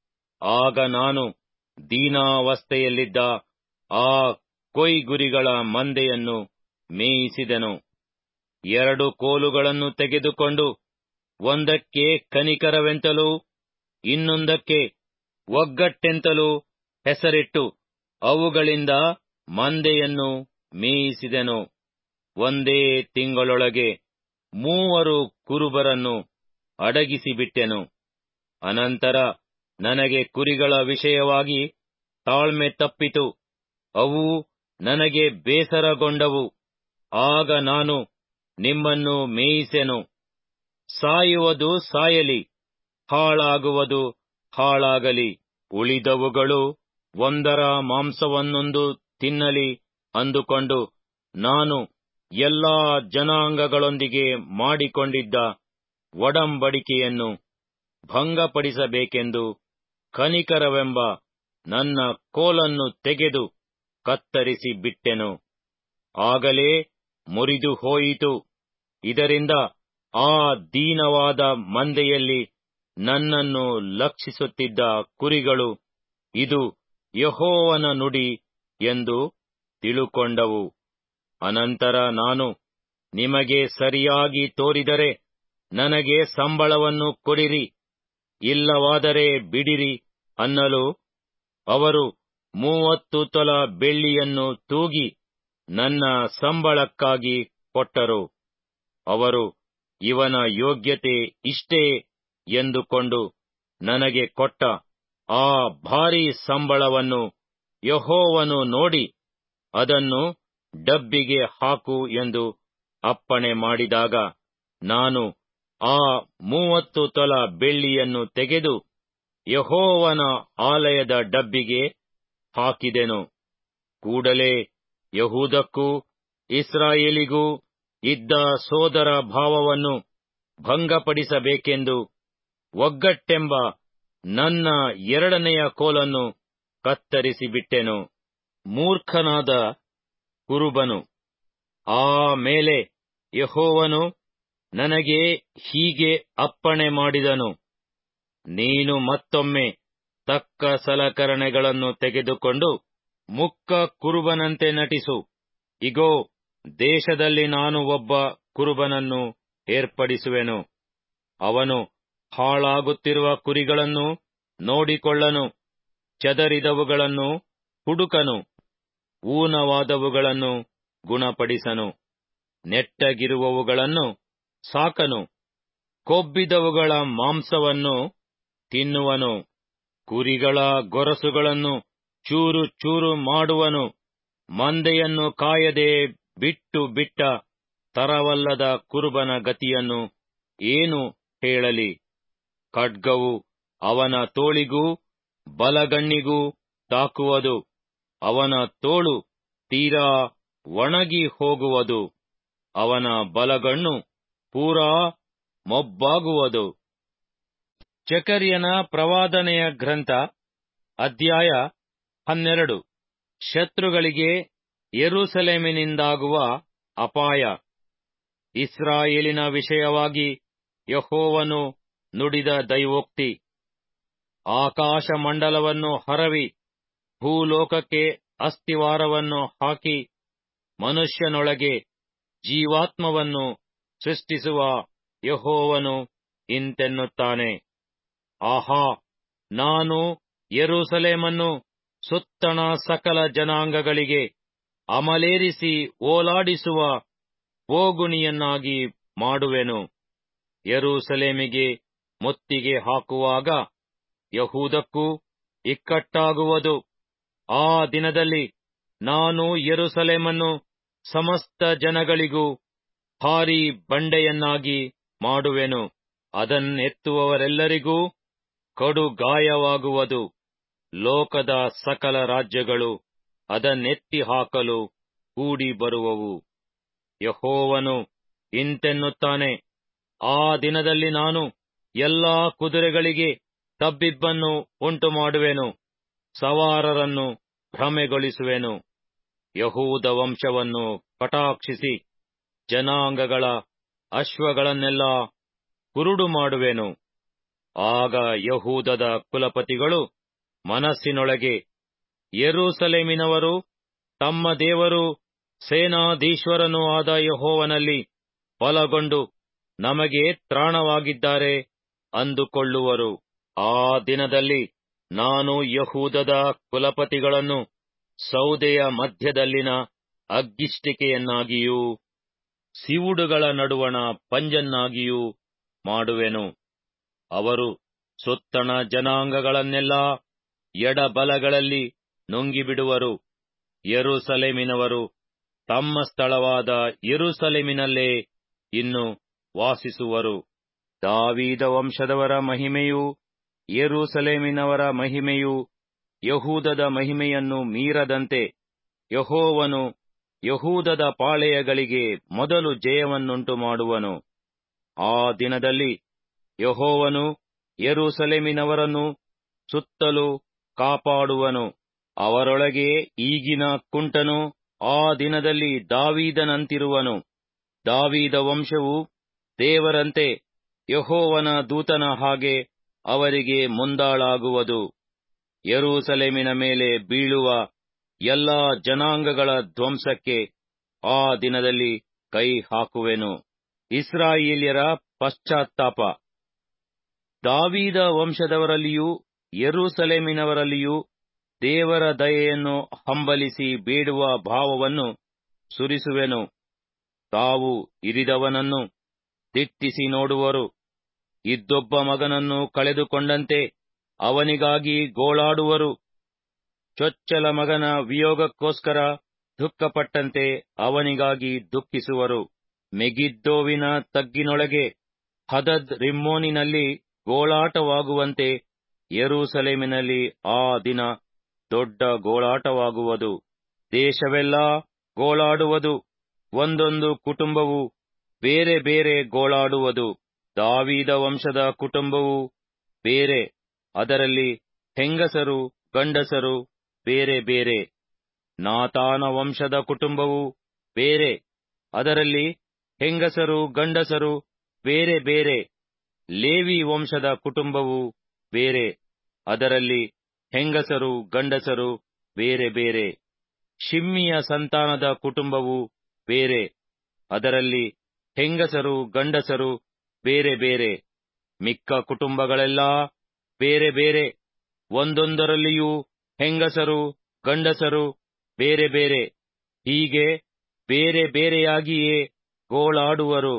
ಆಗ ನಾನು ದೀನಾವಸ್ಥೆಯಲ್ಲಿದ್ದ ಆ ಕೊಯ್ಗುರಿಗಳ ಮಂದೆಯನ್ನು ಮೇಯಿಸಿದೆನು ಎರಡು ಕೋಲುಗಳನ್ನು ತೆಗೆದುಕೊಂಡು ಒಂದಕ್ಕೆ ಕನಿಕರವೆಂತಲೂ ಇನ್ನೊಂದಕ್ಕೆ ಒಗ್ಗಟ್ಟೆಂತಲೂ ಹೆಸರಿಟ್ಟು ಅವುಗಳಿಂದ ಮಂದೆಯನ್ನು ಮೇಯಿಸಿದೆನು ಒಂದೇ ತಿಂಗಳೊಳಗೆ ಮೂವರು ಕುರುಬರನ್ನು ಅಡಗಿಸಿಬಿಟ್ಟೆನು ಅನಂತರ ನನಗೆ ಕುರಿಗಳ ವಿಷಯವಾಗಿ ತಾಳ್ಮೆ ತಪ್ಪಿತು ಅವು ನನಗೆ ಬೇಸರಗೊಂಡವು ಆಗ ನಾನು ನಿಮ್ಮನ್ನು ಮೇಯಿಸೆನು ಸಾಯುವುದು ಸಾಯಲಿ ಹಾಳಾಗುವುದು ಹಾಳಾಗಲಿ ಉಳಿದವುಗಳು ಒಂದರ ಮಾಂಸವನ್ನೊಂದು ತಿನ್ನಲಿ ಅಂದುಕೊಂಡು ನಾನು ಎಲ್ಲಾ ಜನಾಂಗಗಳೊಂದಿಗೆ ಮಾಡಿಕೊಂಡಿದ್ದ ಒಡಂಬಡಿಕೆಯನ್ನು ಭಂಗಪಡಿಸಬೇಕೆಂದು ಕನಿಕರವೆಂಬ ನನ್ನ ಕೋಲನ್ನು ತೆಗೆದು ಕತ್ತರಿಸಿ ಬಿಟ್ಟೆನು ಆಗಲೇ ಮುರಿದು ಹೋಯಿತು ಇದರಿಂದ ಆ ದೀನವಾದ ಮಂದೆಯಲ್ಲಿ ನನ್ನನ್ನು ಲಕ್ಷಿಸುತ್ತಿದ್ದ ಕುರಿಗಳು ಇದು ಯಹೋವನ ನುಡಿ ಎಂದು ತಿಳುಕೊಂಡವು ಅನಂತರ ನಾನು ನಿಮಗೆ ಸರಿಯಾಗಿ ತೋರಿದರೆ ನನಗೆ ಸಂಬಳವನ್ನು ಕೊಡಿರಿ ಇಲ್ಲವಾದರೆ ಬಿಡಿರಿ ಅನ್ನಲು ಅವರು ಮೂವತ್ತು ತೊಲ ಬೆಳ್ಳಿಯನ್ನು ತೂಗಿ ನನ್ನ ಸಂಬಳಕ್ಕಾಗಿ ಕೊಟ್ಟರು ಅವರು ಇವನ ಯೋಗ್ಯತೆ ಇಷ್ಟೇ ಎಂದುಕೊಂಡು ನನಗೆ ಕೊಟ್ಟ ಆ ಭಾರೀ ಸಂಬಳವನ್ನು ಯಹೋವನು ನೋಡಿ ಅದನ್ನು ಡಬ್ಬಿಗೆ ಹಾಕು ಎಂದು ಅಪ್ಪಣೆ ಮಾಡಿದಾಗ ನಾನು ಆ ಮೂವತ್ತು ತೊಲ ಬೆಳ್ಳಿಯನ್ನು ತೆಗೆದು ಯಹೋವನ ಆಲಯದ ಡಬ್ಬಿಗೆ ಹಾಕಿದೆನು ಕೂಡಲೇ ಯಹೂದಕ್ಕೂ ಇಸ್ರಾಯೇಲಿಗೂ ಇದ್ದ ಸೋದರ ಭಾವವನ್ನು ಭಂಗಪಡಿಸಬೇಕೆಂದು ಒಗ್ಗಟ್ಟೆಂಬ ನನ್ನ ಎರಡನೆಯ ಕೋಲನ್ನು ಕತ್ತರಿಸಿಬಿಟ್ಟೆನು ಮೂರ್ಖನಾದ ಕುರುಬನು ಆ ಮೇಲೆ ಯಹೋವನು ನನಗೆ ಹೀಗೆ ಅಪ್ಪಣೆ ಮಾಡಿದನು ನೀನು ಮತ್ತೊಮ್ಮೆ ತಕ್ಕ ಸಲಕರಣೆಗಳನ್ನು ತೆಗೆದುಕೊಂಡು ಮುಕ್ಕ ಕುರುಬನಂತೆ ನಟಿಸು ಇಗೋ ದೇಶದಲ್ಲಿ ನಾನು ಒಬ್ಬ ಕುರುಬನನ್ನು ಏರ್ಪಡಿಸುವೆನು ಅವನು ಹಾಳಾಗುತ್ತಿರುವ ಕುರಿಗಳನ್ನು ನೋಡಿಕೊಳ್ಳನು ಚದರಿದವುಗಳನ್ನು ಹುಡುಕನು ಊನವಾದವುಗಳನ್ನು ಗುಣಪಡಿಸನು ನೆಟ್ಟಗಿರುವವುಗಳನ್ನು ಸಾಕನು ಕೊಬ್ಬಿದವುಗಳ ಮಾಂಸವನ್ನು ತಿನ್ನುವನು ಕುರಿಗಳ ಗೊರಸುಗಳನ್ನು ಚೂರು ಚೂರು ಮಾಡುವನು ಮಂದೆಯನ್ನು ಕಾಯದೆ ಬಿಟ್ಟು ಬಿಟ್ಟ ತರವಲ್ಲದ ಕುರುಬನ ಗತಿಯನ್ನು ಏನು ಹೇಳಲಿ ಖಡ್ಗವು ಅವನ ತೋಳಿಗೂ ಬಲಗಣ್ಣಿಗೂ ತಾಕುವುದು ಅವನ ತೋಳು ತೀರಾ ಒಣಗಿ ಹೋಗುವುದು ಅವನ ಬಲಗಣ್ಣು ಪೂರಾ ಮೊಬ್ಬಾಗುವುದು ಚಕರ್ಯನ ಪ್ರವಾದನೆಯ ಗ್ರಂಥ ಅಧ್ಯಾಯ ಹನ್ನೆರಡು ಶತ್ರುಗಳಿಗೆ ಯೆರೂಸಲೇಮಿನಿಂದಾಗುವ ಅಪಾಯ ಇಸ್ರಾಯೇಲಿನ ವಿಷಯವಾಗಿ ಯಹೋವನು ನುಡಿದ ದೈವೋಕ್ತಿ ಆಕಾಶ ಮಂಡಲವನ್ನು ಹರವಿ ಭೂಲೋಕಕ್ಕೆ ಅಸ್ತಿವಾರವನ್ನು ಹಾಕಿ ಮನುಷ್ಯನೊಳಗೆ ಜೀವಾತ್ಮವನ್ನು ಸೃಷ್ಟಿಸುವ ಯಹೋವನು ಇಂತೆನ್ನುತ್ತಾನೆ ಆಹಾ ನಾನು ಯೆರೂಸಲೇಮನ್ನು ಸುತ್ತಣ ಸಕಲ ಜನಾಂಗಗಳಿಗೆ ಅಮಲೇರಿಸಿ ಓಲಾಡಿಸುವ ಬೋಗುಣಿಯನ್ನಾಗಿ ಮಾಡುವೆನು ಯೆರೂಸಲೇಮಿಗೆ ಮುತ್ತಿಗೆ ಹಾಕುವಾಗ ಯಹೂದಕ್ಕೂ ಇಕ್ಕಟ್ಟಾಗುವುದು ಆ ದಿನದಲ್ಲಿ ನಾನು ಯೆರೂಸಲೇಮನ್ನು ಸಮಸ್ತ ಜನಗಳಿಗೂ ಭಾರೀ ಬಂಡೆಯನ್ನಾಗಿ ಮಾಡುವೆನು ಅದನ್ನೆತ್ತುವವರೆಲ್ಲರಿಗೂ ಕಡು ಗಾಯವಾಗುವುದು ಲೋಕದ ಸಕಲ ರಾಜ್ಯಗಳು ಅದನ್ನೆತ್ತಿ ಹಾಕಲು ಕೂಡಿ ಬರುವವು ಯಹೋವನು ಇಂತೆನ್ನುತ್ತಾನೆ ಆ ದಿನದಲ್ಲಿ ನಾನು ಎಲ್ಲಾ ಕುದುರೆಗಳಿಗೆ ತಬ್ಬಿಬ್ಬನ್ನು ಉಂಟು ಮಾಡುವೆನು ಸವಾರರನ್ನು ಭ್ರಮೆಗೊಳಿಸುವೆನು ಯಹೂದ ವಂಶವನ್ನು ಕಟಾಕ್ಷಿಸಿ ಜನಾಂಗಗಳ ಅಶ್ವಗಳನ್ನೆಲ್ಲ ಕುರುಡು ಮಾಡುವೆನು ಆಗ ಯಹೂದದ ಕುಲಪತಿಗಳು ಮನಸ್ಸಿನೊಳಗೆ ಯೆರೂಸಲೇಮಿನವರು ತಮ್ಮ ದೇವರು ಸೇನಾಧೀಶ್ವರನೂ ಆದ ಯಹೋವನಲ್ಲಿ ಬಲಗೊಂಡು ನಮಗೆ ತ್ರಾಣವಾಗಿದ್ದಾರೆ ಅಂದುಕೊಳ್ಳುವರು ಆ ದಿನದಲ್ಲಿ ನಾನು ಯಹೂದದ ಕುಲಪತಿಗಳನ್ನು ಸೌದೆಯ ಮಧ್ಯದಲ್ಲಿನ ಅಗ್ಗಿಷ್ಟಿಕೆಯನ್ನಾಗಿಯೂ ಸಿವುಡುಗಳ ನಡುವಣ ಪಂಜನ್ನಾಗಿಯೂ ಮಾಡುವೆನು ಅವರು ಸುತ್ತಣ ಜನಾಂಗಗಳನ್ನೆಲ್ಲ ಎಡಬಲಗಳಲ್ಲಿ ನುಂಗಿಬಿಡುವರು ಯೆರೂಸಲೇಮಿನವರು ತಮ್ಮ ಸ್ಥಳವಾದ ಯೆರೂಸಲೇಮಿನಲ್ಲೇ ಇನ್ನು ವಾಸಿಸುವರು ದಾವೀದ ವಂಶದವರ ಮಹಿಮೆಯೂ ಯೆರೂಸಲೇಮಿನವರ ಮಹಿಮೆಯೂ ಯಹೂದದ ಮಹಿಮೆಯನ್ನು ಮೀರದಂತೆ ಯಹೋವನು ಯಹೂದದ ಪಾಳೆಯಗಳಿಗೆ ಮೊದಲು ಜಯವನ್ನುಂಟು ಮಾಡುವನು ಆ ದಿನದಲ್ಲಿ ಯಹೋವನು ಯೆರೂಸಲೇಮಿನವರನ್ನು ಸುತ್ತಲೂ ಕಾಪಾಡುವನು ಅವರೊಳಗೆ ಈಗಿನ ಕುಂಟನು ಆ ದಿನದಲ್ಲಿ ದಾವೀದನಂತಿರುವನು ದಾವೀದ ವಂಶವು ದೇವರಂತೆ ಯಹೋವನ ದೂತನ ಹಾಗೆ ಅವರಿಗೆ ಮುಂದಾಳಾಗುವುದು ಯೆರೂಸಲೇಮಿನ ಮೇಲೆ ಬೀಳುವ ಎಲ್ಲಾ ಜನಾಂಗಗಳ ಧ್ವಂಸಕ್ಕೆ ಆ ದಿನದಲ್ಲಿ ಕೈ ಹಾಕುವೆನು ಇಸ್ರಾಯೇಲ್ಯರ ಪಶ್ಚಾತ್ತಾಪ ದಾವೀದ ವಂಶದವರಲ್ಲಿಯೂ ಯೆರೂಸಲೇಮಿನವರಲ್ಲಿಯೂ ದೇವರ ದಯೆಯನ್ನು ಹಂಬಲಿಸಿ ಬೇಡುವ ಭಾವವನ್ನು ಸುರಿಸುವೆನು ತಾವು ಇರಿದವನನ್ನು ದಿಟ್ಟಿಸಿ ನೋಡುವರು ಇದ್ದೊಬ್ಬ ಮಗನನ್ನು ಕಳೆದುಕೊಂಡಂತೆ ಅವನಿಗಾಗಿ ಗೋಳಾಡುವರು ಚೊಚ್ಚಲ ಮಗನ ವಿಯೋಗಕ್ಕೋಸ್ಕರ ದುಃಖಪಟ್ಟಂತೆ ಅವನಿಗಾಗಿ ದುಃಖಿಸುವರು ಮೆಗಿದ್ದೋವಿನ ತಗ್ಗಿನೊಳಗೆ ಹದದ್ ರಿಮ್ಮೋನಿನಲ್ಲಿ ಗೋಳಾಟವಾಗುವಂತೆ ಯೆರೂಸಲೇಮಿನಲ್ಲಿ ಆ ದಿನ ದೊಡ್ಡ ಗೋಳಾಟವಾಗುವುದು ದೇಶವೆಲ್ಲಾ ಗೋಳಾಡುವುದು ಒಂದೊಂದು ಕುಟುಂಬವು ಬೇರೆ ಬೇರೆ ಗೋಳಾಡುವುದು ದಾವೀದ ವಂಶದ ಕುಟುಂಬವು ಬೇರೆ ಅದರಲ್ಲಿ ಹೆಂಗಸರು ಗಂಡಸರು ಬೇರೆ ಬೇರೆ ನಾತಾನ ವಂಶದ ಕುಟುಂಬವು ಬೇರೆ ಅದರಲ್ಲಿ ಹೆಂಗಸರು ಗಂಡಸರು ಬೇರೆ ಬೇರೆ ಲೇವಿ ವಂಶದ ಕುಟುಂಬವು ಬೇರೆ ಅದರಲ್ಲಿ ಹೆಂಗಸರು ಗಂಡಸರು ಬೇರೆ ಬೇರೆ ಶಿಮ್ಮಿಯ ಸಂತಾನದ ಕುಟುಂಬವು ಬೇರೆ ಅದರಲ್ಲಿ ಹೆಂಗಸರು ಗಂಡಸರು ಬೇರೆ ಬೇರೆ ಮಿಕ್ಕ ಕುಟುಂಬಗಳೆಲ್ಲಾ ಬೇರೆ ಬೇರೆ ಒಂದೊಂದರಲ್ಲಿಯೂ ಹೆಂಗಸರು ಗಂಡಸರು ಬೇರೆ ಬೇರೆ ಹೀಗೆ ಬೇರೆ ಬೇರೆಯಾಗಿಯೇ ಗೋಳಾಡುವರು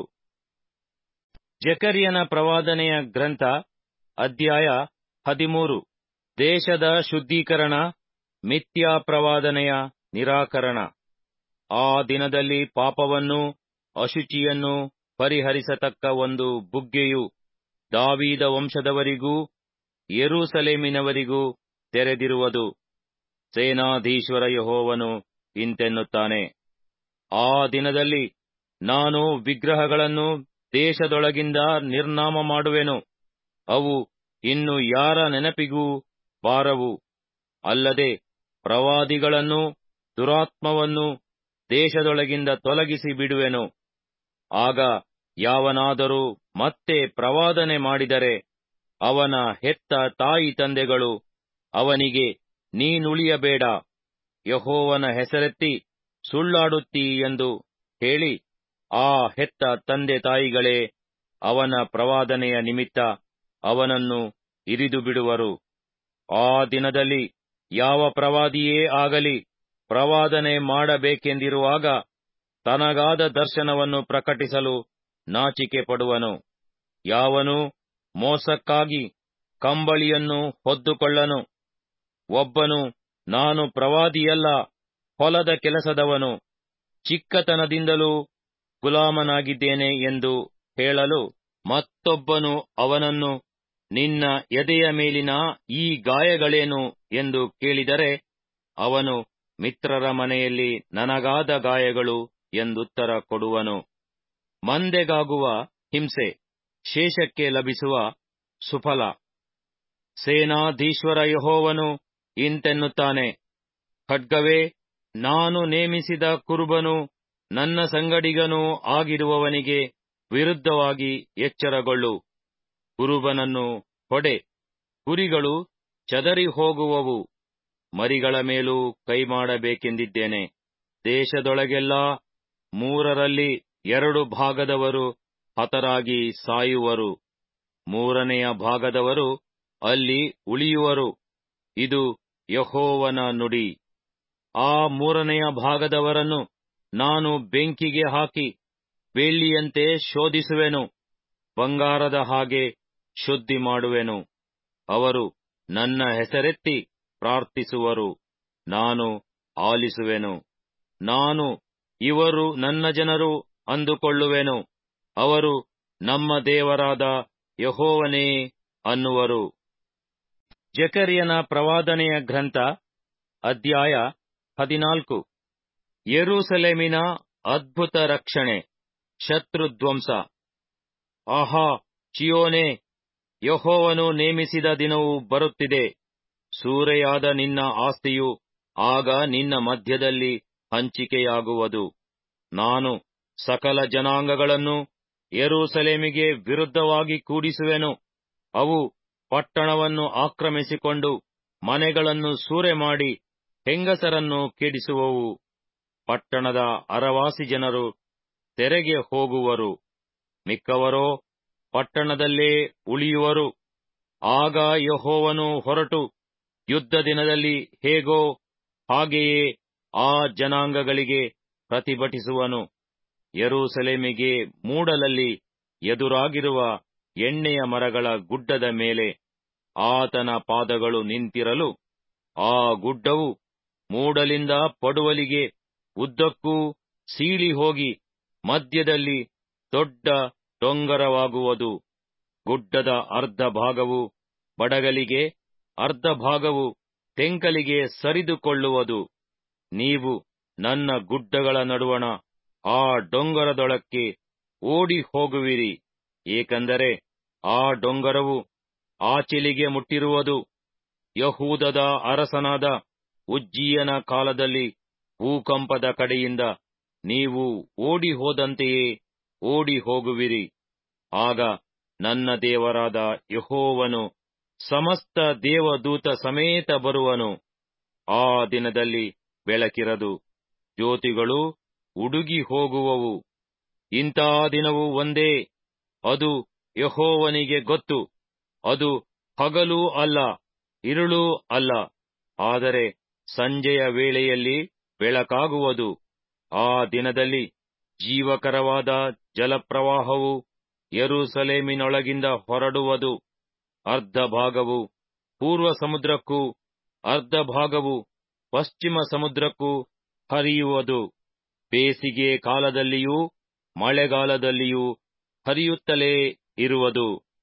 ಜಕರ್ಯನ ಪ್ರವಾದನೆಯ ಗ್ರಂಥ ಅಧ್ಯಾಯ ಹದಿಮೂರು ದೇಶದ ಶುದ್ಧೀಕರಣ ಮಿಥ್ಯಾ ಪ್ರವಾದನೆಯ ನಿರಾಕರಣ ಆ ದಿನದಲ್ಲಿ ಪಾಪವನ್ನು ಅಶುಚಿಯನ್ನು ಪರಿಹರಿಸತಕ್ಕ ಒಂದು ಬುಗ್ಗೆಯು ದಾವೀದ ವಂಶದವರಿಗೂ ಯೆರೂಸಲೇಮಿನವರಿಗೂ ತೆರೆದಿರುವುದು ಸೇನಾಧೀಶ್ವರ ಯಹೋವನು ಇಂತೆನ್ನುತ್ತಾನೆ ಆ ದಿನದಲ್ಲಿ ನಾನು ವಿಗ್ರಹಗಳನ್ನು ದೇಶದೊಳಗಿಂದ ನಿರ್ನಾಮ ಮಾಡುವೆನು ಅವು ಇನ್ನು ಯಾರ ನೆನಪಿಗೂ ಬಾರವು ಅಲ್ಲದೆ ಪ್ರವಾದಿಗಳನ್ನು ದುರಾತ್ಮವನ್ನು ದೇಶದೊಳಗಿಂದ ತೊಲಗಿಸಿ ಬಿಡುವೆನು ಆಗ ಯಾವನಾದರೂ ಮತ್ತೆ ಪ್ರವಾದನೆ ಮಾಡಿದರೆ ಅವನ ಹೆತ್ತ ತಾಯಿ ತಂದೆಗಳು ಅವನಿಗೆ ನೀನುಳಿಯಬೇಡ ಯಹೋವನ ಹೆಸರೆತ್ತಿ ಸುಳ್ಳಾಡುತ್ತೀ ಎಂದು ಹೇಳಿ ಆ ಹೆತ್ತ ತಂದೆ ತಾಯಿಗಳೇ ಅವನ ಪ್ರವಾದನೆಯ ನಿಮಿತ್ತ ಅವನನ್ನು ಇರಿದು ಬಿಡುವರು ಆ ದಿನದಲ್ಲಿ ಯಾವ ಪ್ರವಾದಿಯೇ ಆಗಲಿ ಪ್ರವಾದನೆ ಮಾಡಬೇಕೆಂದಿರುವಾಗ ತನಗಾದ ದರ್ಶನವನ್ನು ಪ್ರಕಟಿಸಲು ನಾಚಿಕೆ ಪಡುವನು ಯಾವನು ಮೋಸಕ್ಕಾಗಿ ಕಂಬಳಿಯನ್ನು ಹೊದ್ದುಕೊಳ್ಳನು ಒಬ್ಬನು ನಾನು ಪ್ರವಾದಿಯಲ್ಲ ಹೊಲದ ಕೆಲಸದವನು ಚಿಕ್ಕತನದಿಂದಲೂ ಗುಲಾಮನಾಗಿದ್ದೇನೆ ಎಂದು ಹೇಳಲು ಮತ್ತೊಬ್ಬನು ಅವನನ್ನು ನಿನ್ನ ಎದೆಯ ಮೇಲಿನ ಈ ಗಾಯಗಳೇನು ಎಂದು ಕೇಳಿದರೆ ಅವನು ಮಿತ್ರರ ಮನೆಯಲ್ಲಿ ನನಗಾದ ಗಾಯಗಳು ಎಂದುತ್ತರ ಕೊಡುವನು ಮಂದೆಗಾಗುವ ಹಿಂಸೆ ಶೇಷಕ್ಕೆ ಲಭಿಸುವ ಸುಫಲ ಸೇನಾಧೀಶ್ವರ ಯಹೋವನು ಇಂತೆನ್ನುತ್ತಾನೆ ಖಡ್ಗವೇ ನಾನು ನೇಮಿಸಿದ ಕುರುಬನು ನನ್ನ ಸಂಗಡಿಗನೂ ಆಗಿರುವವನಿಗೆ ವಿರುದ್ಧವಾಗಿ ಎಚ್ಚರಗೊಳ್ಳು ಕುರುಬನನ್ನು ಹೊಡೆ ಕುರಿಗಳು ಚದರಿ ಹೋಗುವವು ಮರಿಗಳ ಮೇಲೂ ಕೈ ಮಾಡಬೇಕೆಂದಿದ್ದೇನೆ ದೇಶದೊಳಗೆಲ್ಲಾ ಮೂರರಲ್ಲಿ ಎರಡು ಭಾಗದವರು ಹತರಾಗಿ ಸಾಯುವರು ಮೂರನೆಯ ಭಾಗದವರು ಅಲ್ಲಿ ಉಳಿಯುವರು ಇದು ಯಹೋವನ ನುಡಿ ಆ ಮೂರನೆಯ ಭಾಗದವರನ್ನು ನಾನು ಬೆಂಕಿಗೆ ಹಾಕಿ ಬೆಳ್ಳಿಯಂತೆ ಶೋಧಿಸುವೆನು ಬಂಗಾರದ ಹಾಗೆ ಶುದ್ಧಿ ಮಾಡುವೆನು ಅವರು ನನ್ನ ಹೆಸರೆತ್ತಿ ಪ್ರಾರ್ಥಿಸುವರು ನಾನು ಆಲಿಸುವೆನು ನಾನು ಇವರು ನನ್ನ ಜನರು ಅಂದುಕೊಳ್ಳುವೆನು ಅವರು ನಮ್ಮ ದೇವರಾದ ಯಹೋವನೇ ಅನ್ನುವರು ಜಕರಿಯನ ಪ್ರವಾದನೆಯ ಗ್ರಂಥ ಅಧ್ಯಾಯ ಹದಿನಾಲ್ಕು ಯೆರೂಸಲೇಮಿನ ಅದ್ಭುತ ರಕ್ಷಣೆ ಶತ್ರುಧ್ವಂಸ ಆಹಾ ಚಿಯೋನೆ ಯಹೋವನು ನೇಮಿಸಿದ ದಿನವು ಬರುತ್ತಿದೆ ಸೂರೆಯಾದ ನಿನ್ನ ಆಸ್ತಿಯು ಆಗ ನಿನ್ನ ಮಧ್ಯದಲ್ಲಿ ಹಂಚಿಕೆಯಾಗುವುದು ನಾನು ಸಕಲ ಜನಾಂಗಗಳನ್ನು ಯೆರೂಸಲೇಮಿಗೆ ವಿರುದ್ಧವಾಗಿ ಕೂಡಿಸುವೆನು ಅವು ಪಟ್ಟಣವನ್ನು ಆಕ್ರಮಿಸಿಕೊಂಡು ಮನೆಗಳನ್ನು ಸೂರೆ ಮಾಡಿ ಹೆಂಗಸರನ್ನು ಕೆಡಿಸುವವು ಪಟ್ಟಣದ ಅರವಾಸಿ ಜನರು ತೆರೆಗೆ ಹೋಗುವರು ಮಿಕ್ಕವರೋ ಪಟ್ಟಣದಲ್ಲೇ ಉಳಿಯುವರು ಆಗ ಯಹೋವನು ಹೊರಟು ಯುದ್ಧ ದಿನದಲ್ಲಿ ಹೇಗೋ ಹಾಗೆಯೇ ಆ ಜನಾಂಗಗಳಿಗೆ ಪ್ರತಿಭಟಿಸುವನು ಯೆರೂಸಲೇಮಿಗೆ ಮೂಡಲಲ್ಲಿ ಎದುರಾಗಿರುವ ಎಣ್ಣೆಯ ಮರಗಳ ಗುಡ್ಡದ ಮೇಲೆ ಆತನ ಪಾದಗಳು ನಿಂತಿರಲು ಆ ಗುಡ್ಡವು ಮೂಡಲಿಂದ ಪಡುವಲಿಗೆ ಉದ್ದಕ್ಕೂ ಸೀಳಿ ಹೋಗಿ ಮಧ್ಯದಲ್ಲಿ ದೊಡ್ಡ ಡೊಂಗರವಾಗುವುದು ಗುಡ್ಡದ ಅರ್ಧ ಭಾಗವು ಬಡಗಲಿಗೆ ಅರ್ಧ ಭಾಗವು ತೆಂಕಲಿಗೆ ಸರಿದುಕೊಳ್ಳುವುದು ನೀವು ನನ್ನ ಗುಡ್ಡಗಳ ನಡುವಣ ಆ ಡೊಂಗರದೊಳಕ್ಕೆ ಓಡಿ ಹೋಗುವಿರಿ ಏಕೆಂದರೆ ಆ ಡೊಂಗರವು ಆಚಿಲಿಗೆ ಮುಟ್ಟಿರುವುದು ಯಹೂದದ ಅರಸನಾದ ಉಜ್ಜೀಯನ ಕಾಲದಲ್ಲಿ ಭೂಕಂಪದ ಕಡೆಯಿಂದ ನೀವು ಓಡಿ ಹೋದಂತೆಯೇ ಓಡಿ ಹೋಗುವಿರಿ ಆಗ ನನ್ನ ದೇವರಾದ ಯಹೋವನು ಸಮಸ್ತ ದೇವದೂತ ಸಮೇತ ಬರುವನು ಆ ದಿನದಲ್ಲಿ ಬೆಳಕಿರದು ಜ್ಯೋತಿಗಳು ಉಡುಗಿ ಹೋಗುವವು ಇಂಥ ದಿನವು ಒಂದೇ ಅದು ಯಹೋವನಿಗೆ ಗೊತ್ತು ಅದು ಹಗಲೂ ಅಲ್ಲ ಇರುಳೂ ಅಲ್ಲ ಆದರೆ ಸಂಜೆಯ ವೇಳೆಯಲ್ಲಿ ಬೆಳಕಾಗುವುದು ಆ ದಿನದಲ್ಲಿ ಜೀವಕರವಾದ ಜಲಪ್ರವಾಹವು ಯೆರೂಸಲೇಮಿನೊಳಗಿಂದ ಹೊರಡುವುದು ಅರ್ಧ ಭಾಗವು ಪೂರ್ವ ಸಮುದ್ರಕ್ಕೂ ಅರ್ಧ ಭಾಗವು ಪಶ್ಚಿಮ ಸಮುದ್ರಕ್ಕೂ ಹರಿಯುವುದು ಬೇಸಿಗೆ ಕಾಲದಲ್ಲಿಯೂ ಮಳೆಗಾಲದಲ್ಲಿಯೂ ಹರಿಯುತ್ತಲೇ ಇರುವುದು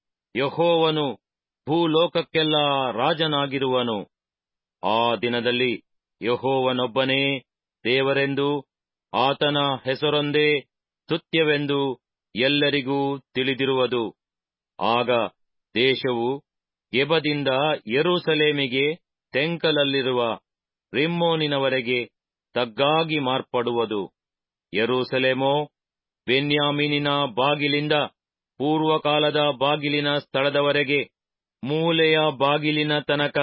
ಯಹೋವನು ಭೂಲೋಕಕ್ಕೆಲ್ಲ ರಾಜನಾಗಿರುವನು ಆ ದಿನದಲ್ಲಿ ಯಹೋವನೊಬ್ಬನೇ ದೇವರೆಂದು ಆತನ ಹೆಸರೊಂದೇ ಸ್ತುತ್ಯವೆಂದು ಎಲ್ಲರಿಗೂ ತಿಳಿದಿರುವುದು ಆಗ ದೇಶವು ಗೆಬದಿಂದ ಯೆರೂಸಲೇಮಿಗೆ ತೆಂಕಲಲ್ಲಿರುವ ರಿಮ್ಮೋನಿನವರೆಗೆ ತಗ್ಗಾಗಿ ಮಾರ್ಪಡುವುದು ಯೆರೂಸಲೇಮೋ ಬೆನ್ಯಾಮೀನಿನ ಬಾಗಿಲಿಂದ ಪೂರ್ವಕಾಲದ ಬಾಗಿಲಿನ ಸ್ಥಳದವರೆಗೆ ಮೂಲೆಯ ಬಾಗಿಲಿನ ತನಕ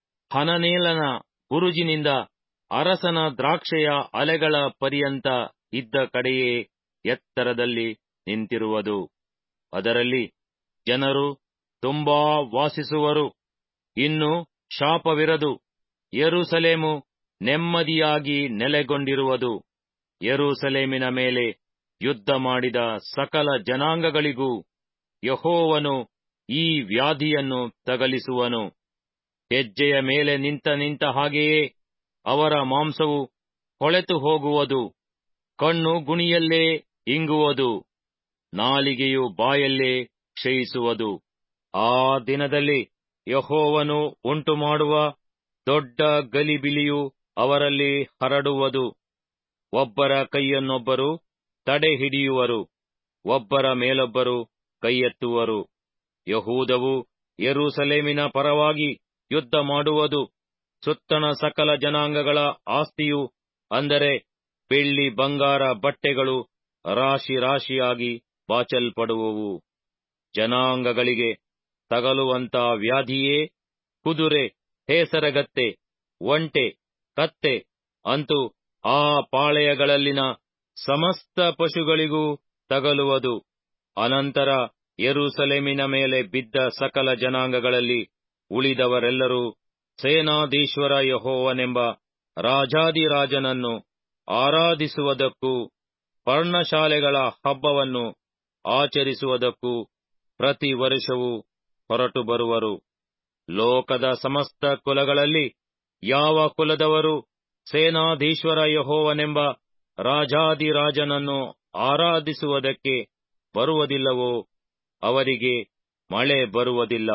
ಹನನೇಲನ ಬುರುಜಿನಿಂದ ಅರಸನ ದ್ರಾಕ್ಷೆಯ ಅಲೆಗಳ ಪರ್ಯಂತ ಇದ್ದ ಕಡೆಯೇ ಎತ್ತರದಲ್ಲಿ ನಿಂತಿರುವುದು ಅದರಲ್ಲಿ ಜನರು ತುಂಬಾ ವಾಸಿಸುವರು ಇನ್ನು ಶಾಪವಿರದು ಯೆರೂಸಲೇಮು ನೆಮ್ಮದಿಯಾಗಿ ನೆಲೆಗೊಂಡಿರುವುದು ಯೆರೂಸಲೇಮಿನ ಮೇಲೆ ಯುದ್ಧ ಮಾಡಿದ ಸಕಲ ಜನಾಂಗಗಳಿಗೂ ಯಹೋವನು ಈ ವ್ಯಾಧಿಯನ್ನು ತಗಲಿಸುವನು ಹೆಜ್ಜೆಯ ಮೇಲೆ ನಿಂತ ನಿಂತ ಹಾಗೆಯೇ ಅವರ ಮಾಂಸವು ಹೊಳೆತು ಹೋಗುವುದು ಕಣ್ಣು ಗುಣಿಯಲ್ಲೇ ಇಂಗುವುದು ನಾಲಿಗೆಯು ಬಾಯಲ್ಲೇ ಕ್ಷಯಿಸುವುದು ಆ ದಿನದಲ್ಲಿ ಯಹೋವನು ಉಂಟುಮಾಡುವ ದೊಡ್ಡ ಗಲಿಬಿಲಿಯು ಅವರಲ್ಲಿ ಹರಡುವುದು ಒಬ್ಬರ ಕೈಯನ್ನೊಬ್ಬರು ತಡೆ ಹಿಡಿಯುವರು ಒಬ್ಬರ ಮೇಲೊಬ್ಬರು ಕೈಯೆತ್ತುವರು ಯಹೂದವು ಯೆರೂಸಲೇಮಿನ ಪರವಾಗಿ ಯುದ್ಧ ಮಾಡುವುದು ಸುತ್ತಣ ಸಕಲ ಜನಾಂಗಗಳ ಆಸ್ತಿಯು ಅಂದರೆ ಬೆಳ್ಳಿ ಬಂಗಾರ ಬಟ್ಟೆಗಳು ರಾಶಿ ರಾಶಿಯಾಗಿ ಬಾಚಲ್ಪಡುವವು ಜನಾಂಗಗಳಿಗೆ ತಗಲುವಂತ ವ್ಯಾಧಿಯೇ ಕುದುರೆ ಹೇಸರಗತ್ತೆ ಒಂಟೆ ಕತ್ತೆ ಅಂತೂ ಆ ಪಾಳೆಯಗಳಲ್ಲಿನ ಸಮಸ್ತ ಪಶುಗಳಿಗೂ ತಗಲುವುದು ಅನಂತರ ಯೆರೂಸಲೇಮಿನ ಮೇಲೆ ಬಿದ್ದ ಸಕಲ ಜನಾಂಗಗಳಲ್ಲಿ ಉಳಿದವರೆಲ್ಲರೂ ಸೇನಾಧೀಶ್ವರ ಯಹೋವನೆಂಬ ರಾಜಾದಿರಾಜನನ್ನು ಆರಾಧಿಸುವುದಕ್ಕೂ ಪರ್ಣಶಾಲೆಗಳ ಹಬ್ಬವನ್ನು ಆಚರಿಸುವುದಕ್ಕೂ ಪ್ರತಿ ವರ್ಷವೂ ಹೊರಟು ಬರುವರು ಲೋಕದ ಸಮಸ್ತ ಕುಲಗಳಲ್ಲಿ ಯಾವ ಕುಲದವರು ಸೇನಾಧೀಶ್ವರ ಯಹೋವನೆಂಬ ರಾಜಾದಿರಾಜನನ್ನು ಆರಾಧಿಸುವುದಕ್ಕೆ ಬರುವುದಿಲ್ಲವೋ ಅವರಿಗೆ ಮಳೆ ಬರುವುದಿಲ್ಲ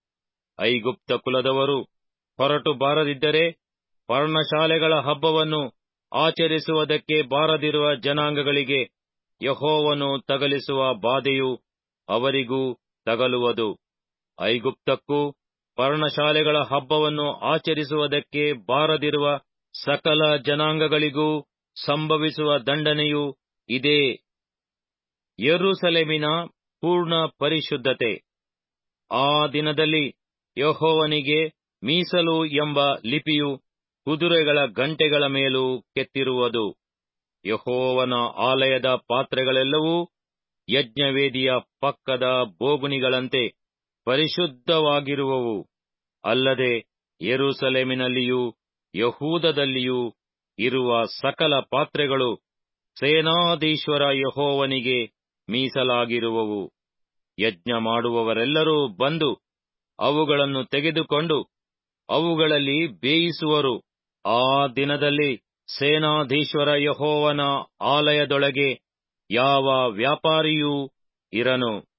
ಐಗುಪ್ತ ಕುಲದವರು ಹೊರಟು ಬಾರದಿದ್ದರೆ ಪರ್ಣಶಾಲೆಗಳ ಹಬ್ಬವನ್ನು ಆಚರಿಸುವುದಕ್ಕೆ ಬಾರದಿರುವ ಜನಾಂಗಗಳಿಗೆ ಯಹೋವನು ತಗಲಿಸುವ ಬಾಧೆಯು ಅವರಿಗೂ ತಗಲುವುದು ಐಗುಪ್ತಕ್ಕೂ ಪರ್ಣಶಾಲೆಗಳ ಹಬ್ಬವನ್ನು ಆಚರಿಸುವುದಕ್ಕೆ ಬಾರದಿರುವ ಸಕಲ ಜನಾಂಗಗಳಿಗೂ ಸಂಭವಿಸುವ ದಂಡನೆಯು ಇದೇ ಯೆರೂಸಲೇಮಿನ ಪೂರ್ಣ ಪರಿಶುದ್ಧತೆ ಆ ದಿನದಲ್ಲಿ ಯಹೋವನಿಗೆ ಮೀಸಲು ಎಂಬ ಲಿಪಿಯು ಕುದುರೆಗಳ ಗಂಟೆಗಳ ಮೇಲೂ ಕೆತ್ತಿರುವುದು ಯಹೋವನ ಆಲಯದ ಪಾತ್ರೆಗಳೆಲ್ಲವೂ ಯಜ್ಞವೇದಿಯ ಪಕ್ಕದ ಬೋಗುಣಿಗಳಂತೆ ಪರಿಶುದ್ಧವಾಗಿರುವವು ಅಲ್ಲದೆ ಯೆರೂಸಲೇಮಿನಲ್ಲಿಯೂ ಯಹೂದದಲ್ಲಿಯೂ ಇರುವ ಸಕಲ ಪಾತ್ರೆಗಳು ಸೇನಾಧೀಶ್ವರ ಯಹೋವನಿಗೆ ಮೀಸಲಾಗಿರುವವು ಯಜ್ಞ ಮಾಡುವವರೆಲ್ಲರೂ ಬಂದು ಅವುಗಳನ್ನು ತೆಗೆದುಕೊಂಡು ಅವುಗಳಲ್ಲಿ ಬೇಯಿಸುವರು ಆ ದಿನದಲ್ಲಿ ಸೇನಾಧೀಶ್ವರ ಯಹೋವನ ಆಲಯದೊಳಗೆ ಯಾವ ವ್ಯಾಪಾರಿಯೂ ಇರನು